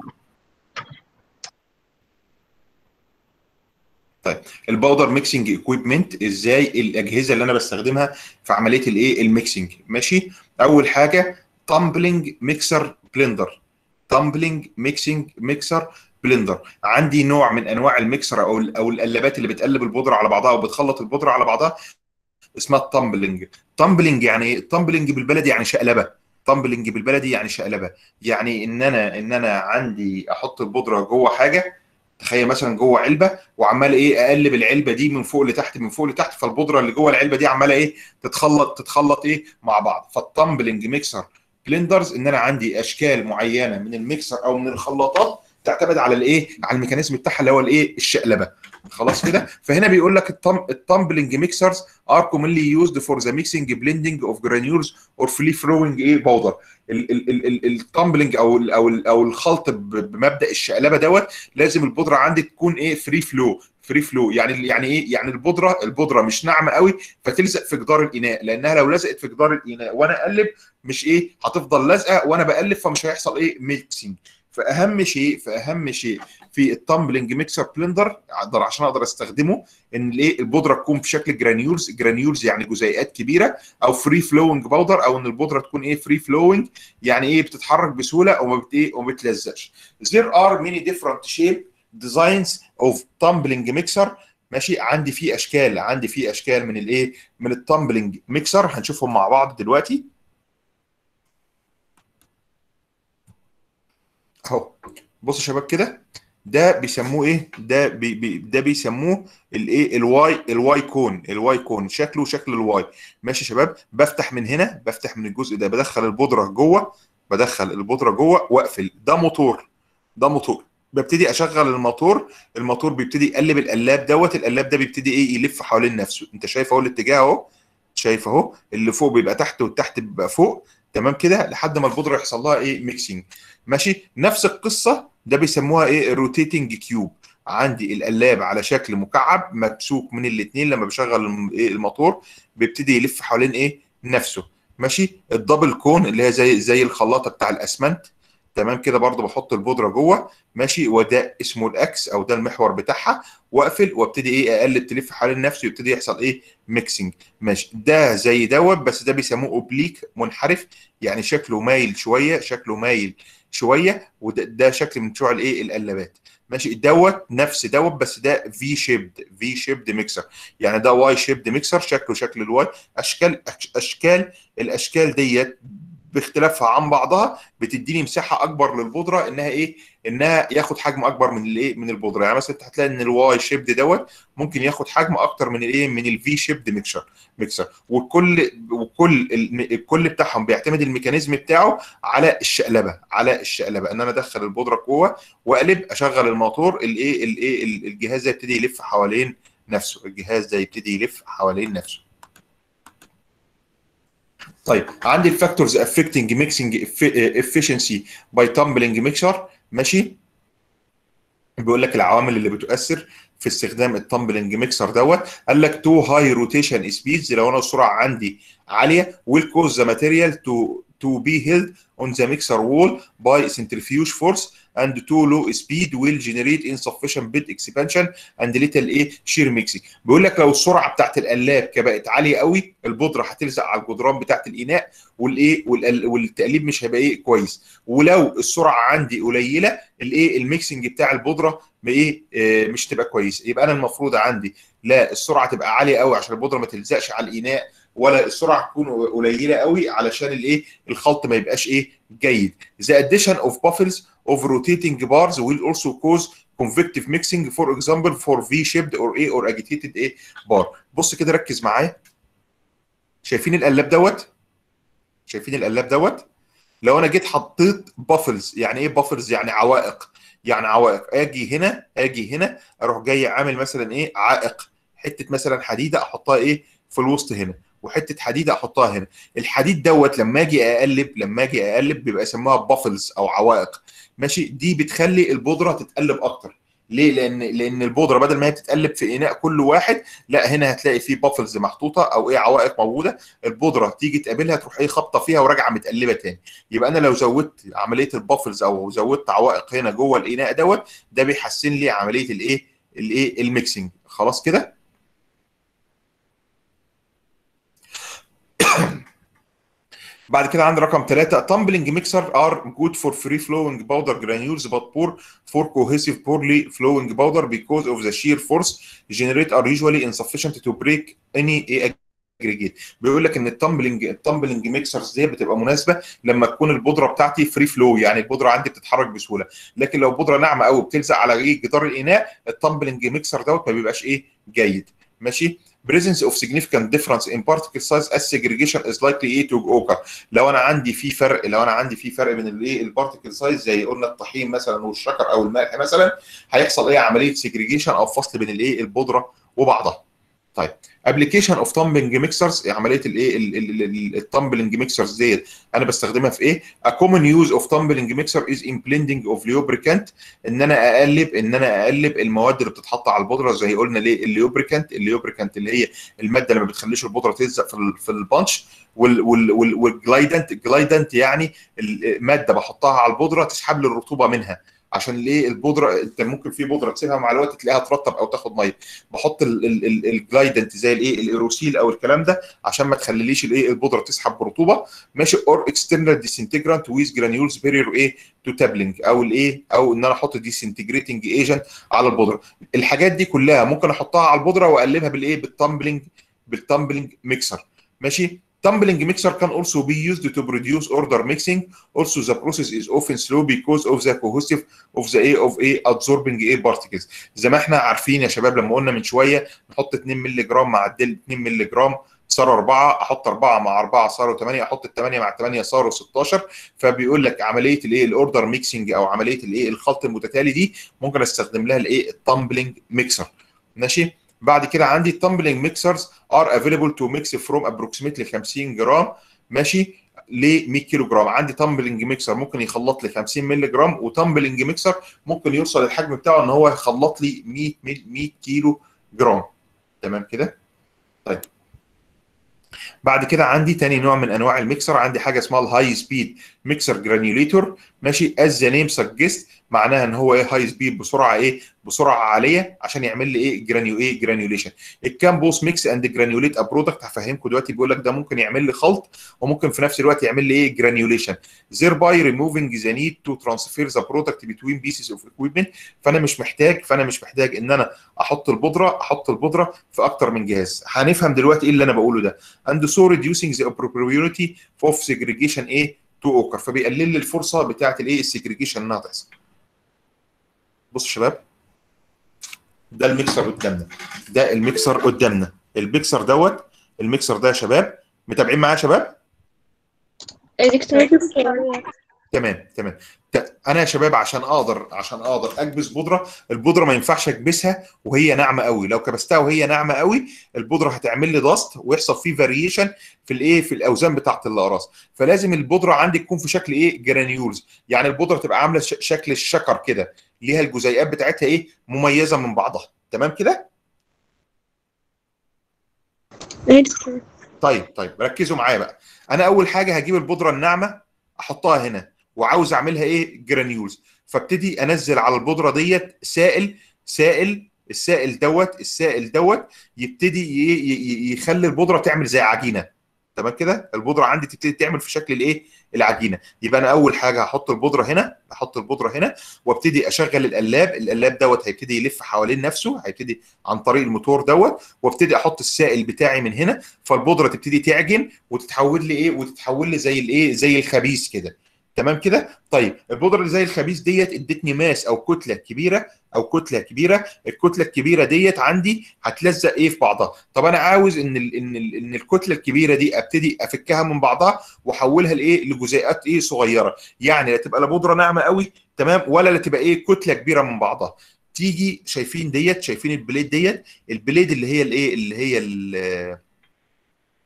طيب الباودر ميكسنج اكويبمنت ازاي الاجهزه اللي انا بستخدمها في عمليه الايه الميكسنج ماشي اول حاجه تامبلنج ميكسر بلندر تامبلنج ميكسنج ميكسر بلندر عندي نوع من انواع الميكسر او او القلابات اللي بتقلب البودره على بعضها وبتخلط البودره على بعضها اسمها التامبلنج تامبلنج يعني ايه تامبلنج بالبلدي يعني شقلبه تامبلنج بالبلدي يعني شقلبه يعني ان انا ان انا عندي احط البودره جوه حاجه تخيل مثلا جوه علبه وعمال ايه اقلب العلبه دي من فوق لتحت من فوق لتحت فالبودره اللي جوه العلبه دي عماله ايه تتخلط تتخلط ايه مع بعض فالتامبلنج ميكسر بلندرز ان انا عندي اشكال معينه من الميكسر او من الخلاطات تعتمد على الايه على الميكانيزم بتاعها اللي هو الايه الشقلبه خلاص كده فهنا بيقول لك التم التامبلنج ميكسرز ار commonly used for the mixing blending of granules or free flowing ايه باودر التامبلنج او ال او ال او الخلط ب- بمبدا الشقلبه دوت لازم البودره عندي تكون ايه فري فلو فري فلو يعني يعني ايه يعني البودره البودره مش ناعمه قوي فتلزق في جدار الاناء لانها لو لزقت في جدار الاناء وانا اقلب مش ايه هتفضل لازقه وانا بقلب فمش هيحصل ايه ميكسنج فاهم شيء فاهم شيء في التامبلنج ميكسر بلندر اقدر عشان اقدر استخدمه ان الايه البودره تكون بشكل جرانيولز جرانيولز يعني جزيئات كبيره او فري فلوينج باودر او ان البودره تكون ايه فري فلوينج يعني ايه بتتحرك بسهوله وما بت ايه وما بتلزقش there are many different shape designs of tumbling mixer ماشي عندي في اشكال عندي في اشكال من الايه من التامبلنج ميكسر هنشوفهم مع بعض دلوقتي اهو بصوا يا شباب كده ده بيسموه ايه ده بي بي ده بيسموه الايه الواي الواي كون الواي كون شكله شكل الواي ماشي يا شباب بفتح من هنا بفتح من الجزء ده بدخل البودره جوه بدخل البودره جوه واقفل ده موتور ده موتور ببتدي اشغل الموتور الموتور بيبتدي يقلب القلاب دوت القلاب ده بيبتدي ايه يلف حوالين نفسه انت شايف اهو الاتجاه اهو شايف اهو اللي فوق بيبقى تحت والتحت بيبقى فوق تمام كده لحد ما البودره يحصل لها ايه ميكسينج ماشي نفس القصه ده بيسموها ايه روتيتنج كيوب عندي القلاب على شكل مكعب ممسوك من الاثنين لما بشغل الم- إيه الموتور بيبتدي يلف حوالين ايه نفسه ماشي الدبل كون اللي هي زي زي الخلاطه بتاع الاسمنت تمام كده برضو بحط البودره جوه ماشي وده اسمه الاكس او ده المحور بتاعها واقفل وابتدي ايه اقلب تلف حوالين نفسه يبتدي يحصل ايه ميكسنج ماشي ده زي دوت بس ده بيسموه اوبليك منحرف يعني شكله مايل شويه شكله مايل شويه وده ده شكل من بتوع الايه القلابات ماشي دوت نفس دوت بس ده في شيبد في شيبد ميكسر يعني ده واي شيبد ميكسر شكله شكل الواي اشكال اشكال الاشكال ديت باختلافها عن بعضها بتديني مساحه اكبر للبودره انها ايه انها ياخد حجم اكبر من الايه من البودره يعني مثلا هتلاقي ان الواي شيبد دوت ممكن ياخد حجم اكتر من الايه من الفي شيبد ميكسر ميكسر وكل وكل الم- الكل بتاعهم بيعتمد الميكانيزم بتاعه على الشقلبه على الشقلبه ان انا ادخل البودره جوه واقلب اشغل الموتور الايه الايه الجهاز ده يبتدي يلف حوالين نفسه الجهاز ده يبتدي يلف حوالين نفسه طيب عندي الفاكتورز افكتنج ميكسنج efficiency باي tumbling ميكسر ماشي بيقول لك العوامل اللي بتؤثر في استخدام التامبلنج ميكسر دوت قال لك تو هاي روتيشن سبيدز لو انا السرعه عندي عاليه will cause the material to to be held on the mixer wall by centrifuge force and too low speed will generate insufficient bed expansion and little ايه shear mixing بيقول لك لو السرعه بتاعت القلاب كانت بقت عاليه قوي البودره هتلزق على الجدران بتاعت الاناء والايه والقل- والتقليب مش هيبقى ايه كويس ولو السرعه عندي قليله الايه الميكسنج بتاع البودره بايه آه، مش تبقى كويس يبقى انا المفروض عندي لا السرعه تبقى عاليه قوي عشان البودره ما تلزقش على الاناء ولا السرعه تكون قليله قوي علشان الايه الخلط ما يبقاش ايه جيد the addition of buffers of rotating bars will also cause convective mixing for example for V-shaped or A or agitated A bar بص كده ركز معايا شايفين القلاب دوت شايفين القلاب دوت لو انا جيت حطيت بافلز يعني ايه بافلز يعني عوائق يعني عوائق اجي هنا اجي هنا اروح جاي عامل مثلا ايه عائق حته مثلا حديده احطها ايه في الوسط هنا وحته حديده احطها هنا الحديد دوت لما اجي اقلب لما اجي اقلب بيبقى يسموها بافلز او عوائق ماشي دي بتخلي البودره تتقلب اكتر ليه لان لان البودره بدل ما هي بتتقلب في اناء كل واحد لا هنا هتلاقي فيه بافلز محطوطه او ايه عوائق موجوده البودره تيجي تقابلها تروح ايه خابطه فيها وراجعه متقلبه تاني يبقى انا لو زودت عمليه البافلز او زودت عوائق هنا جوه الاناء دوت ده بيحسن لي عمليه الايه الايه الميكسنج خلاص كده بعد كده عندي رقم ثلاثة tumbling mixer are good for free flowing powder granules but poor for cohesive poorly flowing powder because of the shear force generate are usually insufficient to break any aggregate بيقول لك ان التامبلنج التامبلنج ميكسرز دي بتبقى مناسبه لما تكون البودره بتاعتي فري فلو يعني البودره عندي بتتحرك بسهوله لكن لو بودره ناعمه قوي بتلزق على ايه جدار الاناء التامبلنج ميكسر دوت ما بيبقاش ايه جيد ماشي presence of significant difference in particle size as segregation is likely ايه to occur لو انا عندي في فرق لو انا عندي في فرق بين الايه البارتيكل سايز زي قلنا الطحين مثلا والشكر او الملح مثلا هيحصل ايه عمليه سيجريجيشن او فصل بين الايه البودره وبعضها طيب ابلكيشن اوف تامبلنج ميكسرز عمليه الايه التامبلنج ميكسرز ديت انا بستخدمها في ايه؟ A common use of tumbling mixer is in blending of lubricant ان انا اقلب ان انا اقلب المواد اللي بتتحط على البودره زي قلنا ليه الليوبريكانت الليوبريكانت اللي هي الماده اللي ما بتخليش البودره تلزق في ال في البانش والجلايدنت الجلايدنت يعني الماده بحطها على البودره تسحب لي الرطوبه منها عشان ليه البودره انت ممكن في بودره تسيبها مع الوقت تلاقيها ترطب او تاخد ميه بحط الجلايدنت زي الايه الايروسيل او الكلام ده عشان ما تخليليش الايه البودره تسحب برطوبه ماشي اور اكسترنال ديسنتجرانت ويز جرانيولز بيرير ايه تو تابلنج او الايه او ان انا احط ديسنتجريتنج ايجنت على البودره الحاجات دي كلها ممكن احطها على البودره واقلبها بالايه بالتامبلنج بالتامبلنج ميكسر ماشي Tumbling mixer can also be used to produce order mixing. Also, the process is often slow because of the cohesive of the A of A absorbing A particles. زي ما احنا عارفين يا شباب لما قلنا من شويه نحط 2 مللي جرام مع الدل 2 مللي جرام صاروا 4 احط 4 مع 4 صاروا 8 احط ال 8 مع 8 صاروا 16 فبيقول لك عمليه الايه الاوردر ميكسنج او عمليه الايه الخلط المتتالي دي ممكن استخدم لها الايه التامبلنج ميكسر ماشي بعد كده عندي التامبلنج ميكسرز ار افيلبل تو ميكس فروم ابروكسيمتلي 50 جرام ماشي ل 100 كيلو جرام عندي تامبلنج ميكسر ممكن يخلط لي 50 مللي جرام وتامبلنج ميكسر ممكن يوصل الحجم بتاعه ان هو يخلط لي 100 100 كيلو جرام تمام كده طيب بعد كده عندي تاني نوع من انواع الميكسر عندي حاجه اسمها الهاي سبيد ميكسر جرانيوليتور ماشي از ذا نيم سجست معناها ان هو ايه هاي سبيد بسرعه ايه بسرعه عاليه عشان يعمل لي ايه جرانيو ايه جرانيوليشن الكام بوس ميكس اند جرانيوليت ا برودكت هفهمكم دلوقتي بيقول لك ده ممكن يعمل لي خلط وممكن في نفس الوقت يعمل لي ايه جرانيوليشن thereby removing the need to transfer the product between pieces of equipment فانا مش محتاج فانا مش محتاج ان انا احط البودره احط البودره في اكتر من جهاز هنفهم دلوقتي ايه اللي انا بقوله ده and so reducing the probability of segregation ايه تو اوكر فبيقلل لي الفرصه بتاعه الايه السجريجيشن انها تحصل بصوا شباب ده الميكسر قدامنا ده الميكسر قدامنا الميكسر دوت الميكسر ده يا شباب متابعين معايا يا شباب ايه دكتور تمام تمام انا يا شباب عشان اقدر عشان اقدر اكبس بودره البودره ما ينفعش اكبسها وهي ناعمه قوي لو كبستها وهي ناعمه قوي البودره هتعمل لي ضغط ويحصل فيه فاريشن في الايه في الاوزان بتاعه الاقراص فلازم البودره عندي تكون في شكل ايه جرانيولز يعني البودره تبقى عامله شكل الشكر كده ليها الجزيئات بتاعتها ايه مميزه من بعضها تمام كده ايه دكتور طيب طيب ركزوا معايا بقى انا اول حاجه هجيب البودره الناعمه احطها هنا وعاوز اعملها ايه جرانيولز فابتدي انزل على البودره ديت سائل سائل السائل دوت السائل دوت يبتدي يخلي البودره تعمل زي عجينه تمام كده البودره عندي تبتدي تعمل في شكل الايه العجينه يبقى انا اول حاجه هحط البودره هنا احط البودره هنا وابتدي اشغل القلاب القلاب دوت هيبتدي يلف حوالين نفسه هيبتدي عن طريق الموتور دوت وابتدي احط السائل بتاعي من هنا فالبودره تبتدي تعجن وتتحول لي ايه وتتحول لي زي الايه زي الخبيث كده تمام كده طيب البودره اللي زي الخبيث ديت ادتني ماس او كتله كبيره او كتله كبيره الكتله الكبيره ديت عندي هتلزق ايه في بعضها طب انا عاوز ان ال ان ال ان الكتله الكبيره دي ابتدي افكها من بعضها واحولها لايه لجزيئات ايه صغيره يعني لا تبقى لا بودره ناعمه قوي تمام ولا لا تبقى ايه كتله كبيره من بعضها تيجي شايفين ديت شايفين البليد ديت البليد اللي هي الايه اللي هي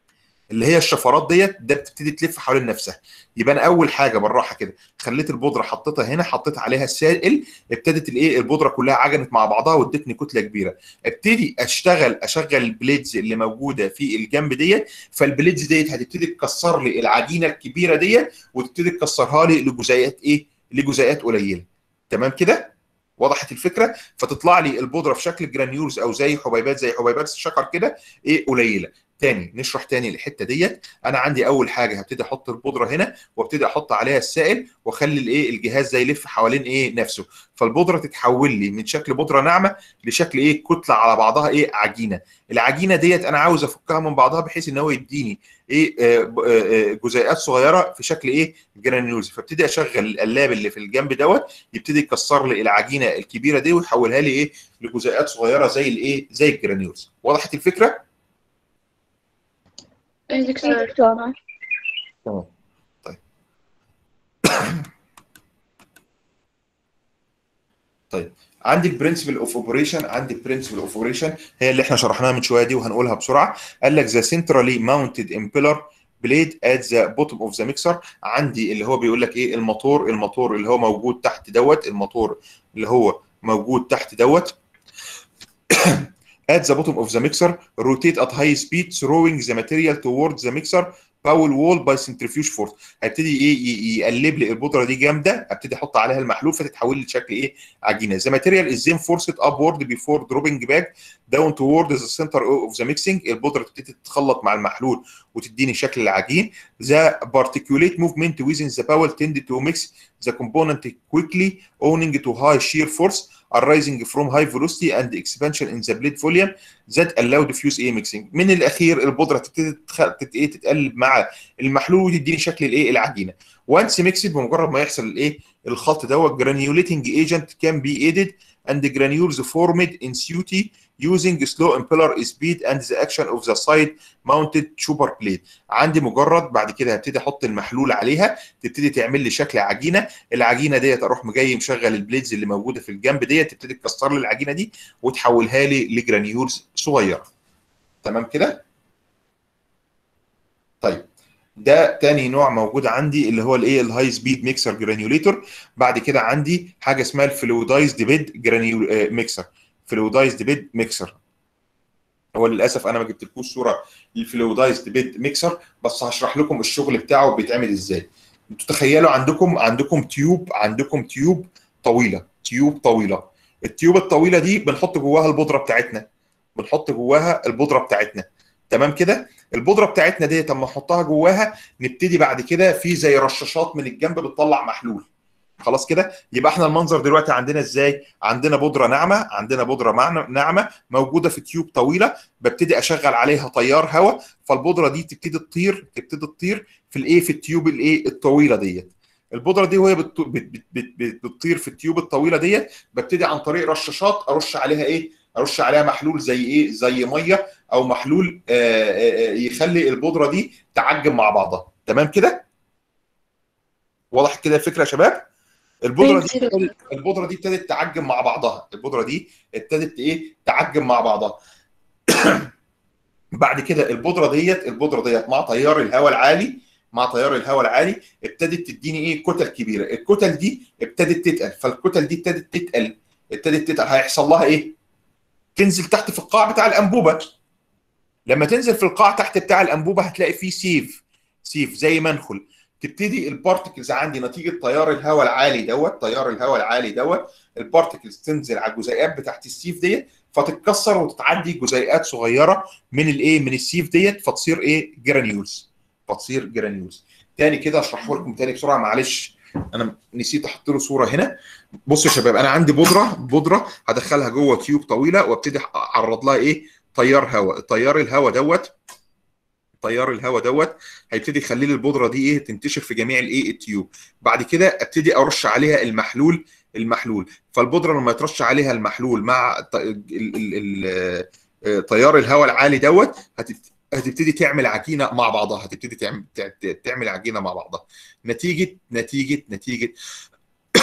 اللي هي الشفرات ديت ده بتبتدي تلف حوالين نفسها يبقى انا اول حاجه بالراحه كده خليت البودره حطيتها هنا حطيت عليها السائل ابتدت الايه البودره كلها عجنت مع بعضها وادتني كتله كبيره ابتدي اشتغل اشغل البليدز اللي موجوده في الجنب ديت فالبليدز ديت هتبتدي تكسر لي العجينه الكبيره ديت وتبتدي تكسرها لي لجزيئات ايه لجزيئات قليله تمام كده وضحت الفكره فتطلع لي البودره في شكل جرانيولز او زي حبيبات زي حبيبات الشكر كده ايه قليله تاني نشرح تاني الحته ديت انا عندي اول حاجه هبتدي احط البودره هنا وابتدي احط عليها السائل واخلي الايه الجهاز ده يلف حوالين ايه نفسه فالبودره تتحول لي من شكل بودره ناعمه لشكل ايه كتله على بعضها ايه عجينه العجينه ديت انا عاوز افكها من بعضها بحيث ان هو يديني ايه آه، آه، جزيئات صغيره في شكل ايه جرانيولز فابتدي اشغل القلاب اللي في الجنب دوت يبتدي يكسر لي العجينه الكبيره دي ويحولها لي ايه لجزيئات صغيره زي الايه زي الجرانيولز وضحت الفكره ايه أي دكتور دكتورة تمام طيب طيب عندك برنسبل اوف اوبريشن عندك برنسبل اوف اوبريشن هي اللي احنا شرحناها من شويه دي وهنقولها بسرعه قال لك ذا سنترالي ماونتد امبيلر بليد ات ذا بوتوم اوف ذا ميكسر عندي اللي هو بيقول لك ايه الموتور الموتور اللي هو موجود تحت دوت الموتور اللي هو موجود تحت دوت at the bottom of the mixer rotate at high speed throwing the material towards the mixer باول وول باي سنترفيوج فورس هيبتدي ايه ي- يقلب لي البودره دي جامده ابتدي احط عليها المحلول فتتحول لي لشكل ايه عجينه ذا ماتيريال از then forced upward before dropping back down toward the center of the mixing البودره تبتدي تتخلط مع المحلول وتديني شكل العجين the particulate movement within the bowel tend to mix the component quickly owing to high shear force arising from high velocity and expansion in the blade volume that allow diffuse ايه mixing من الاخير البودره تبتدي تتخ- تت- ايه تتقلب مع المحلول وتديني شكل الايه العجينه وانس ميكسد بمجرد ما يحصل الايه الخلط دوت granulating agent can be added and the granules formed in suity using slow impeller speed and the action of the side mounted super plate عندي مجرد بعد كده هبتدي احط المحلول عليها تبتدي تعمل لي شكل عجينه العجينه ديت اروح جاي مشغل البليدز اللي موجوده في الجنب ديت تبتدي تكسر لي العجينه دي وتحولها لي لجرانيولز صغيره تمام كده طيب ده تاني نوع موجود عندي اللي هو الايه الهاي سبيد ميكسر جرانيوليتور بعد كده عندي حاجه اسمها الفلويدايزد بيد جرانيول ميكسر فلويدايزد بيد ميكسر هو للاسف انا ما جبتلكوش صوره للفلويدايزد بيد ميكسر بس هشرح لكم الشغل بتاعه بيتعمل ازاي انتوا تخيلوا عندكم عندكم تيوب عندكم تيوب طويله تيوب طويله التيوب الطويله دي بنحط جواها البودره بتاعتنا بنحط جواها البودره بتاعتنا تمام كده البودره بتاعتنا ديت اما نحطها جواها نبتدي بعد كده في زي رشاشات من الجنب بتطلع محلول خلاص كده يبقى احنا المنظر دلوقتي عندنا ازاي عندنا بودره ناعمه عندنا بودره معنى- ناعمه موجوده في تيوب طويله ببتدي اشغل عليها تيار هواء فالبودره دي تبتدي تطير تبتدي تطير في الايه في التيوب الايه الطويله ديت البودره دي وهي بت- بت- بت- بت- بت- بتطير في التيوب الطويله ديت ببتدي عن طريق رشاشات ارش عليها ايه ارش عليها محلول زي ايه زي ميه او محلول آه، آه، آه، يخلي البودره دي تعجن مع بعضها تمام كده واضح كده الفكره يا شباب البودره دي أيوة. ابتدت- البودره دي ابتدت تعجن مع بعضها البودره دي ابتدت ايه تعجن مع بعضها بعد كده البودره ديت البودره ديت مع تيار الهواء العالي مع تيار الهواء العالي ابتدت تديني ايه كتل كبيره الكتل دي ابتدت تتقل فالكتل دي ابتدت تتقل ابتدت تتقل هيحصل لها ايه تنزل تحت في القاع بتاع الانبوبه لما تنزل في القاع تحت بتاع الانبوبه هتلاقي فيه سيف سيف زي منخل تبتدي البارتكلز عندي نتيجه تيار الهواء العالي دوت تيار الهواء العالي دوت البارتكلز تنزل على الجزيئات بتاعت السيف ديت فتتكسر وتتعدي جزيئات صغيره من الايه من السيف ديت فتصير ايه جرانيولز فتصير جرانيولز تاني كده اشرحه لكم تاني بسرعه معلش انا نسيت احط له صوره هنا بصوا يا شباب انا عندي بودره بودره هدخلها جوه تيوب طويله وابتدي اعرض لها ايه تيار هواء تيار الهواء دوت تيار الهواء دوت هيبتدي يخلي لي البودره دي ايه تنتشر في جميع الايه التيوب بعد كده ابتدي ارش عليها المحلول المحلول فالبودره لما يترش عليها المحلول مع ط- ال- ال- ال- آه، تيار الهواء العالي دوت هتبت- هتبتدي تعمل عجينه مع بعضها هتبتدي تعمل تع- تعمل عجينه مع بعضها نتيجه نتيجه نتيجه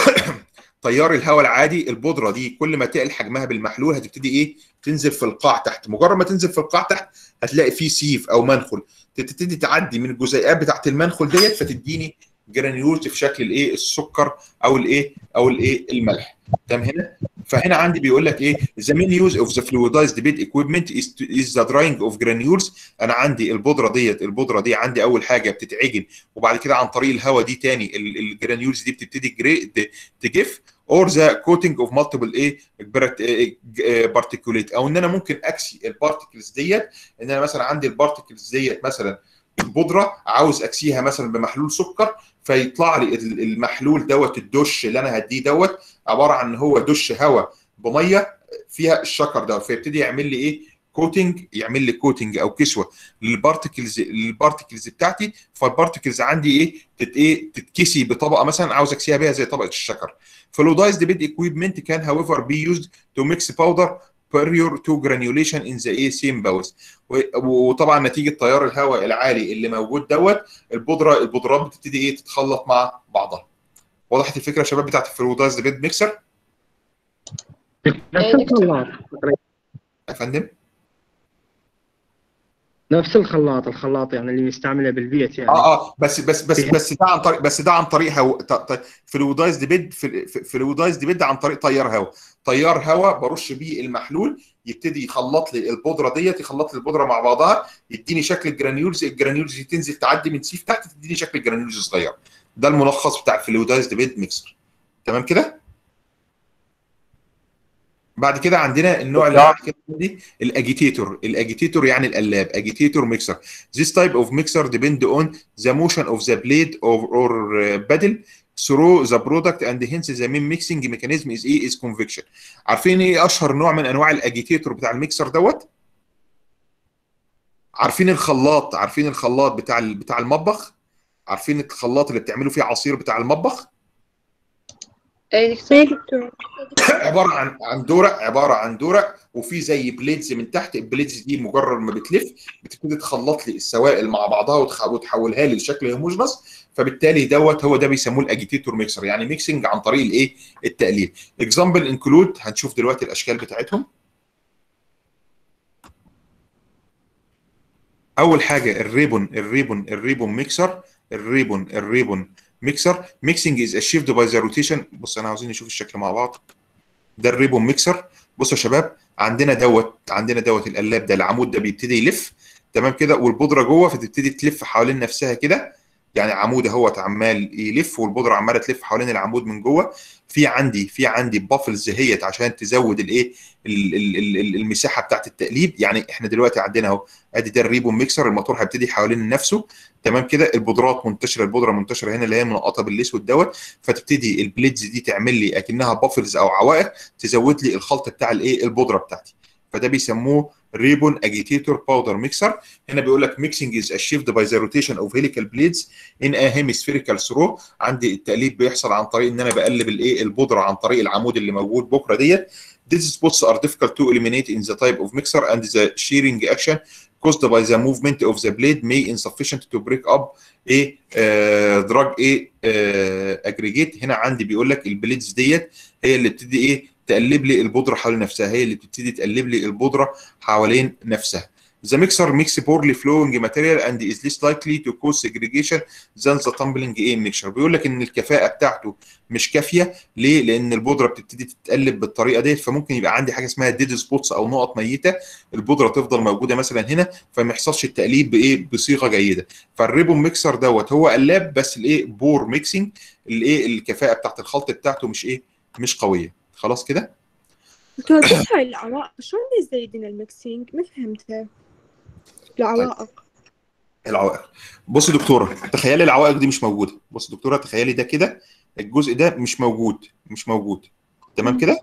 تيار الهواء العادي البودره دي كل ما تقل حجمها بالمحلول هتبتدي ايه تنزل في القاع تحت مجرد ما تنزل في القاع تحت هتلاقي فيه سيف او منخل تبتدي تعدي من الجزيئات بتاعت المنخل ديت فتديني جرانيولز في شكل الايه السكر او الايه او الايه الملح تمام هنا فهنا عندي بيقول لك ايه the main use of the fluidized bed equipment is, to, is the drying of granules انا عندي البودره ديت البودره دي عندي اول حاجه بتتعجن وبعد كده عن طريق الهواء دي تاني الجرانيولز دي بتبتدي جري- تجف اور ذا كوتنج اوف مالتيبل ايه بارتيكوليت او ان انا ممكن اكسي البارتيكلز ديت ان انا مثلا عندي البارتيكلز ديت مثلا البودره عاوز اكسيها مثلا بمحلول سكر فيطلع لي ال- المحلول دوت الدش اللي انا هديه دوت عباره عن هو دش هواء بميه فيها الشكر دوت فيبتدي يعمل لي ايه كوتنج يعمل لي كوتنج او كسوه للبارتكلز للبارتكلز بتاعتي فالبارتكلز عندي ايه تت ايه تتكسي بطبقه مثلا عاوز اكسيها بيها زي طبقه الشكر فلودايزد بيد equipment can however be used to mix powder prior to granulation in the ايه same bowels و- وطبعا نتيجه تيار الهواء العالي اللي موجود دوت البودره البودرات بتبتدي ايه تتخلط مع بعضها وضحت الفكره يا شباب بتاعت الفلودايزد بيد ميكسر نفس الخلاط يا فندم نفس الخلاط الخلاط يعني اللي يستعمله بالبيت يعني اه اه بس بس بس بس ده عن طريق بس ده عن طريق هو فلويدايزد بيد فلويدايزد بيد عن طريق تيار هواء تيار هواء برش بيه المحلول يبتدي يخلط لي البودره ديت يخلط لي البودره مع بعضها يديني شكل الجرانيولز الجرانيولز دي تنزل تعدي من سيف تحت تديني شكل الجرانيولز صغير ده الملخص بتاع الفلويدايزد بيد ميكسر تمام كده بعد كده عندنا النوع اللي بعد كده عندي الاجيتيتور الاجيتيتور يعني القلاب اجيتيتور ميكسر this type of mixer depend on the motion of the blade or, or uh, paddle through the product and hence the main mixing mechanism is ايه is convection عارفين ايه اشهر نوع من انواع الاجيتيتور بتاع الميكسر دوت عارفين الخلاط عارفين الخلاط بتاع ال- بتاع المطبخ عارفين الخلاط اللي بتعملوا فيه عصير بتاع المطبخ ايه دكتور ايه دكتور عباره عن عن دورق عباره عن دورق وفي زي بليدز من تحت البليدز دي مجرد ما بتلف بتبتدي تخلط لي السوائل مع بعضها وتخ- وتحولها لي لشكل هوموجنس فبالتالي دوت هو ده بيسموه الاجيتيتور ميكسر يعني ميكسنج عن طريق الايه التقليل اكزامبل انكلود هنشوف دلوقتي الاشكال بتاعتهم اول حاجه الريبون الريبون الريبون ميكسر الريبون الريبون ميكسر ميكسنج از اشيفد باي ذا روتيشن بص انا عاوزين نشوف الشكل مع بعض ده الريبون ميكسر بصوا يا شباب عندنا دوت عندنا دوت القلاب ده العمود ده بيبتدي يلف تمام كده والبودره جوه فتبتدي تلف حوالين نفسها كده يعني عمود اهوت عمال يلف والبودره عماله تلف حوالين العمود من جوه في عندي في عندي بافلز هيت عشان تزود الايه ال- ال- ال- ال- المساحه بتاعت التقليب يعني احنا دلوقتي عندنا اهو ادي ده الريبون ميكسر الموتور هيبتدي حوالين نفسه تمام كده البودرات منتشره البودره منتشره هنا اللي هي منقطه بالاسود دوت فتبتدي البليدز دي تعمل لي اكنها بافلز او عوائق تزود لي الخلط بتاع الايه البودره بتاعتي فده بيسموه ريبون اجيتيتور باودر ميكسر هنا بيقول لك ميكسنج از اشيفد باي ذا روتيشن اوف هيليكال بليدز ان ا هيمسفيريكال ثرو عندي التقليب بيحصل عن طريق ان انا بقلب الايه البودره عن طريق العمود اللي موجود بكره ديت These spots are difficult to eliminate in the type of mixer and the shearing action caused by the movement of the blade may insufficient to break up a uh, drug a uh, aggregate هنا عندي بيقول لك البليدز ديت هي اللي بتبتدي ايه تقلب لي البودره حوالين نفسها هي اللي بتبتدي تقلب لي البودره حوالين نفسها The mixer mix poorly flowing material and is less likely to cause segregation than the tumbling A mixture. بيقول لك ان الكفاءه بتاعته مش كافيه ليه؟ لان البودره بتبتدي تتقلب بالطريقه ديت فممكن يبقى عندي حاجه اسمها ديد سبوتس او نقط ميته البودره تفضل موجوده مثلا هنا فما يحصلش التقليب بايه؟ بصيغه جيده. فالريبون ميكسر دوت هو قلاب بس الايه؟ بور ميكسنج الايه؟ الكفاءه بتاعت الخلط بتاعته مش ايه؟ مش قويه. خلاص كده؟ دكتور بس هاي العوائق شلون بيزيدين الميكسينج ما فهمتها العوائق العوائق بص يا دكتوره تخيلي العوائق دي مش موجوده بص يا دكتوره تخيلي ده كده الجزء ده مش موجود مش موجود تمام كده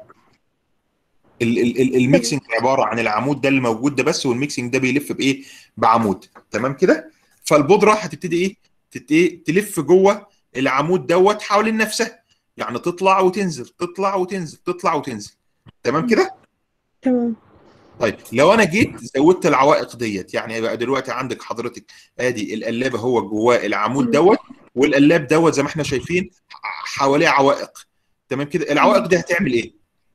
ال- ال- ال- الميكسنج عباره عن العمود ده اللي موجود ده بس والميكسنج ده بيلف بايه بعمود تمام كده فالبودره هتبتدي ايه تت- إيه؟ تلف جوه العمود دوت حوالين نفسها يعني تطلع وتنزل تطلع وتنزل تطلع وتنزل تمام كده تمام طيب لو انا جيت زودت العوائق ديت يعني بقى دلوقتي عندك حضرتك ادي القلابه هو جواه العمود مم. دوت والقلاب دوت زي ما احنا شايفين ح- حواليه عوائق تمام كده العوائق دي هتعمل ايه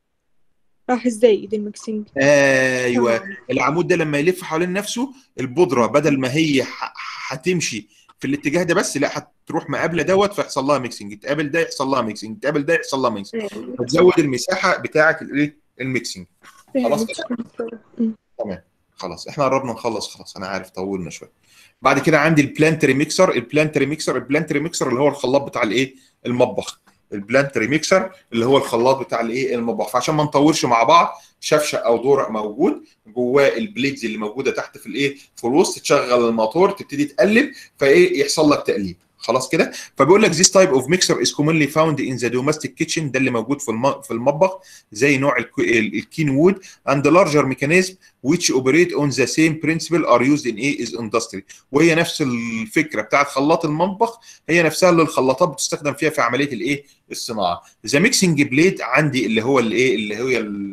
راح تزيد الميكسينج ايوه تمام. العمود ده لما يلف حوالين نفسه البودره بدل ما هي ح- هتمشي في الاتجاه ده بس لا هتروح مقابله دوت فيحصل لها ميكسنج تقابل ده يحصل لها ميكسنج تقابل ده يحصل لها ميكسنج فتزود المساحه بتاعه الايه الميكسنج خلاص كده؟ أمم. خلاص احنا قربنا نخلص خلاص انا عارف طولنا شويه بعد كده عندي البلانتري ميكسر البلانتري ميكسر البلانتري ميكسر اللي هو الخلاط بتاع الايه المطبخ البلانتري ميكسر اللي هو الخلاط بتاع الايه المطبخ فعشان ما نطولش مع بعض شفشه او دورق موجود جواه البليدز اللي موجوده تحت في الايه في الوسط تشغل الموتور تبتدي تقلب فايه يحصل لك تقليب خلاص كده فبيقول لك this type of mixer is commonly found in the domestic kitchen ده اللي موجود في الم... في المطبخ زي نوع الك- ال- الكين وود and larger mechanism which operate on the same principle are used in a is industry وهي نفس الفكره بتاعت خلاط المطبخ هي نفسها اللي الخلاطات بتستخدم فيها في عمليه الايه الصناعه ذا ميكسنج بليد عندي اللي هو الايه اللي هي ال-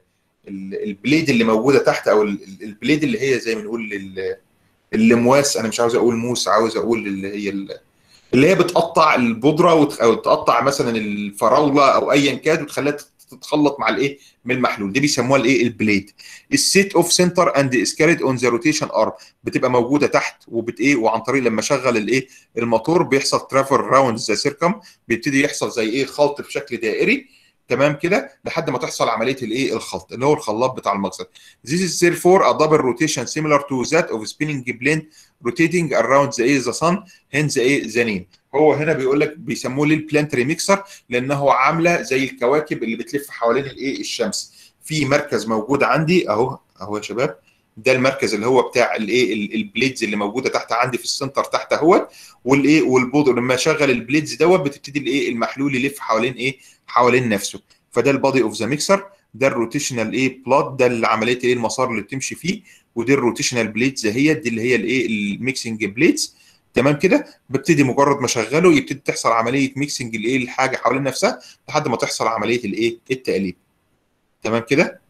ال- البليد اللي موجوده تحت او ال- ال- البليد اللي هي زي ما نقول ال- المواس انا مش عاوز اقول موس عاوز اقول اللي هي ال- اللي هي بتقطع البودره وت- او تقطع مثلا الفراوله او ايا كان وتخليها تتخلط مع الايه من المحلول دي بيسموها الايه البليد السيت اوف سنتر اند اسكاريد اون ذا روتيشن ارم بتبقى موجوده تحت وبت ايه وعن طريق لما اشغل الايه الموتور بيحصل ترافل راوند ذا سيركم بيبتدي يحصل زي ايه خلط بشكل دائري تمام كده لحد ما تحصل عمليه الايه الخلط اللي هو الخلاط بتاع المكسر This is therefore a double rotation similar to that of spinning plane rotating around the ايه the sun hence ايه the name هو هنا بيقول لك بيسموه ليه البلانتري ميكسر لانه عامله زي الكواكب اللي بتلف حوالين الايه الشمس في مركز موجود عندي اهو اهو يا شباب ده المركز اللي هو بتاع الايه ال- البليدز اللي موجوده تحت عندي في السنتر تحت اهوت والايه والبودر لما اشغل البليدز دوت بتبتدي الايه المحلول يلف حوالين ايه حوالين نفسه فده البادي اوف ذا ميكسر ده الروتيشنال ايه بلاد ده اللي عمليه ايه المسار اللي بتمشي فيه ودي الروتيشنال بليدز هي دي اللي هي الايه الميكسنج بليدز تمام كده ببتدي مجرد ما اشغله يبتدي تحصل عمليه ميكسنج الايه الحاجه حوالين نفسها لحد ما تحصل عمليه الايه التقليب تمام كده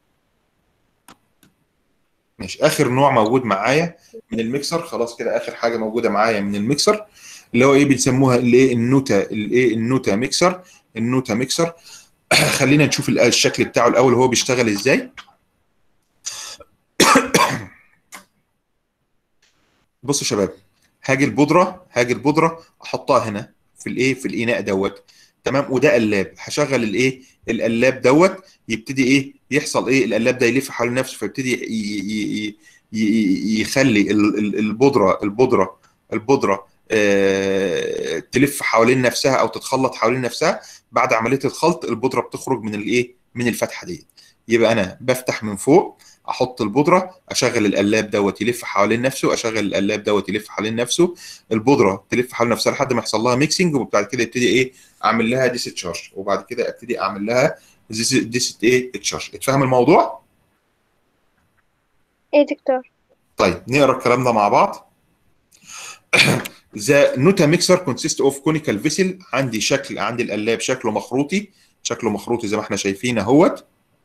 ماشي اخر نوع موجود معايا من الميكسر خلاص كده اخر حاجه موجوده معايا من الميكسر اللي هو ايه بنسموها الايه النوتا الايه النوتا ميكسر النوتا ميكسر خلينا نشوف ال- الشكل بتاعه الاول هو بيشتغل ازاي بصوا يا شباب هاجي البودره هاجي البودره احطها هنا في الايه في الاناء دوت تمام وده قلاب هشغل الايه القلاب دوت يبتدي ايه يحصل ايه القلاب ده يلف حوالين نفسه فيبتدي ي- ي- ي- ي- يخلي ال- ال- البودره البودره البودره آه، تلف حوالين نفسها او تتخلط حوالين نفسها بعد عمليه الخلط البودره بتخرج من الايه من الفتحه دي يبقى انا بفتح من فوق احط البودره اشغل القلاب دوت يلف حوالين نفسه اشغل القلاب دوت يلف حوالين نفسه البودره تلف حوالين نفسها لحد ما يحصل لها ميكسنج وبعد كده يبتدي ايه اعمل لها ديس تشارج وبعد كده ابتدي اعمل لها ديس ديس ايه تشارج اتفهم الموضوع ايه دكتور طيب نقرا الكلام ده مع بعض The Nuta mixer consists of conical vessel عندي شكل عندي القلاب شكله مخروطي شكله مخروطي زي ما احنا شايفين اهوت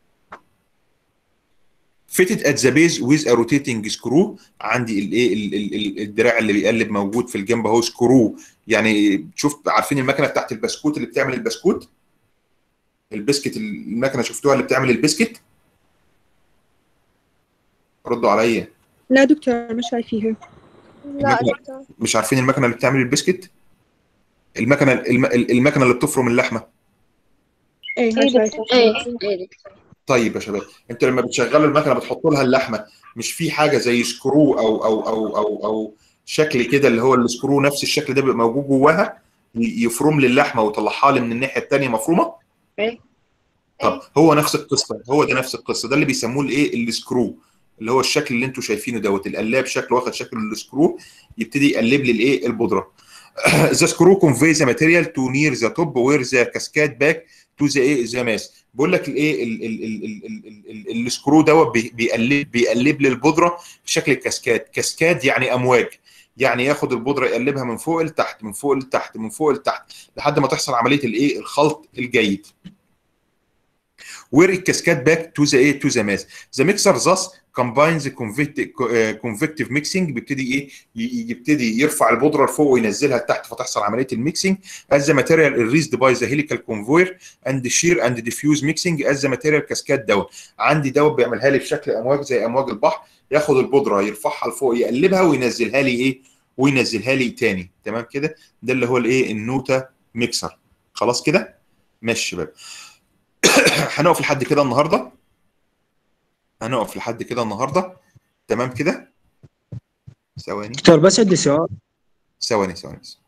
fitted at the base with a rotating screw عندي الايه ال- ال- ال- الدراع اللي بيقلب موجود في الجنب اهو سكرو يعني شوف عارفين المكنه بتاعت البسكوت اللي بتعمل البسكوت البسكت المكنه شفتوها اللي بتعمل البسكت ردوا عليا لا دكتور مش شايفيها لا المكنة- دكتور مش عارفين المكنه اللي بتعمل البسكت المكنه الم- المكنه اللي بتفرم اللحمه ايه إيه شايفة دكتور. ايه ايه دكتور طيب يا شباب انت لما بتشغلوا المكنه بتحطوا لها اللحمه مش في حاجه زي سكرو او او او او او شكل كده اللي هو السكرو نفس الشكل ده بيبقى موجود جواها ي- يفرم لي اللحمه ويطلعها لي من الناحيه الثانيه مفرومه ايه. طب هو نفس القصه هو ده نفس القصه ده اللي بيسموه الايه السكرو اللي هو الشكل اللي انتوا شايفينه دوت القلاب شكله واخد شكل السكرو يبتدي يقلب لي الايه البودره the screw conveys the material to near the top where the cascade back to the ايه the mass بقول لك الايه ال- ال- ال- ال- ال- ال- ال- السكرو دوت بي- بيقلب بيقلب لي البودره بشكل الكاسكاد كاسكاد يعني امواج يعني ياخد البودره يقلبها من فوق لتحت من فوق لتحت من فوق لتحت لحد ما تحصل عمليه الايه الخلط الجيد where it cascade back to the ايه to the mass the mixer thus كومباينز كونفكتيف ميكسنج بيبتدي ايه ي- يبتدي يرفع البودره لفوق وينزلها لتحت فتحصل عمليه الميكسنج as the material is raised by the helical conveyor and shear and diffuse mixing as the material cascade down عندي دوت بيعملها لي بشكل امواج زي امواج البحر ياخد البودره يرفعها لفوق يقلبها وينزلها لي ايه وينزلها لي تاني تمام كده ده اللي هو الايه النوتا ميكسر خلاص كده ماشي شباب هنقف لحد كده النهارده هنقف لحد كده النهارده تمام كده ثواني دكتور بس عندي سؤال ثواني ثواني بس.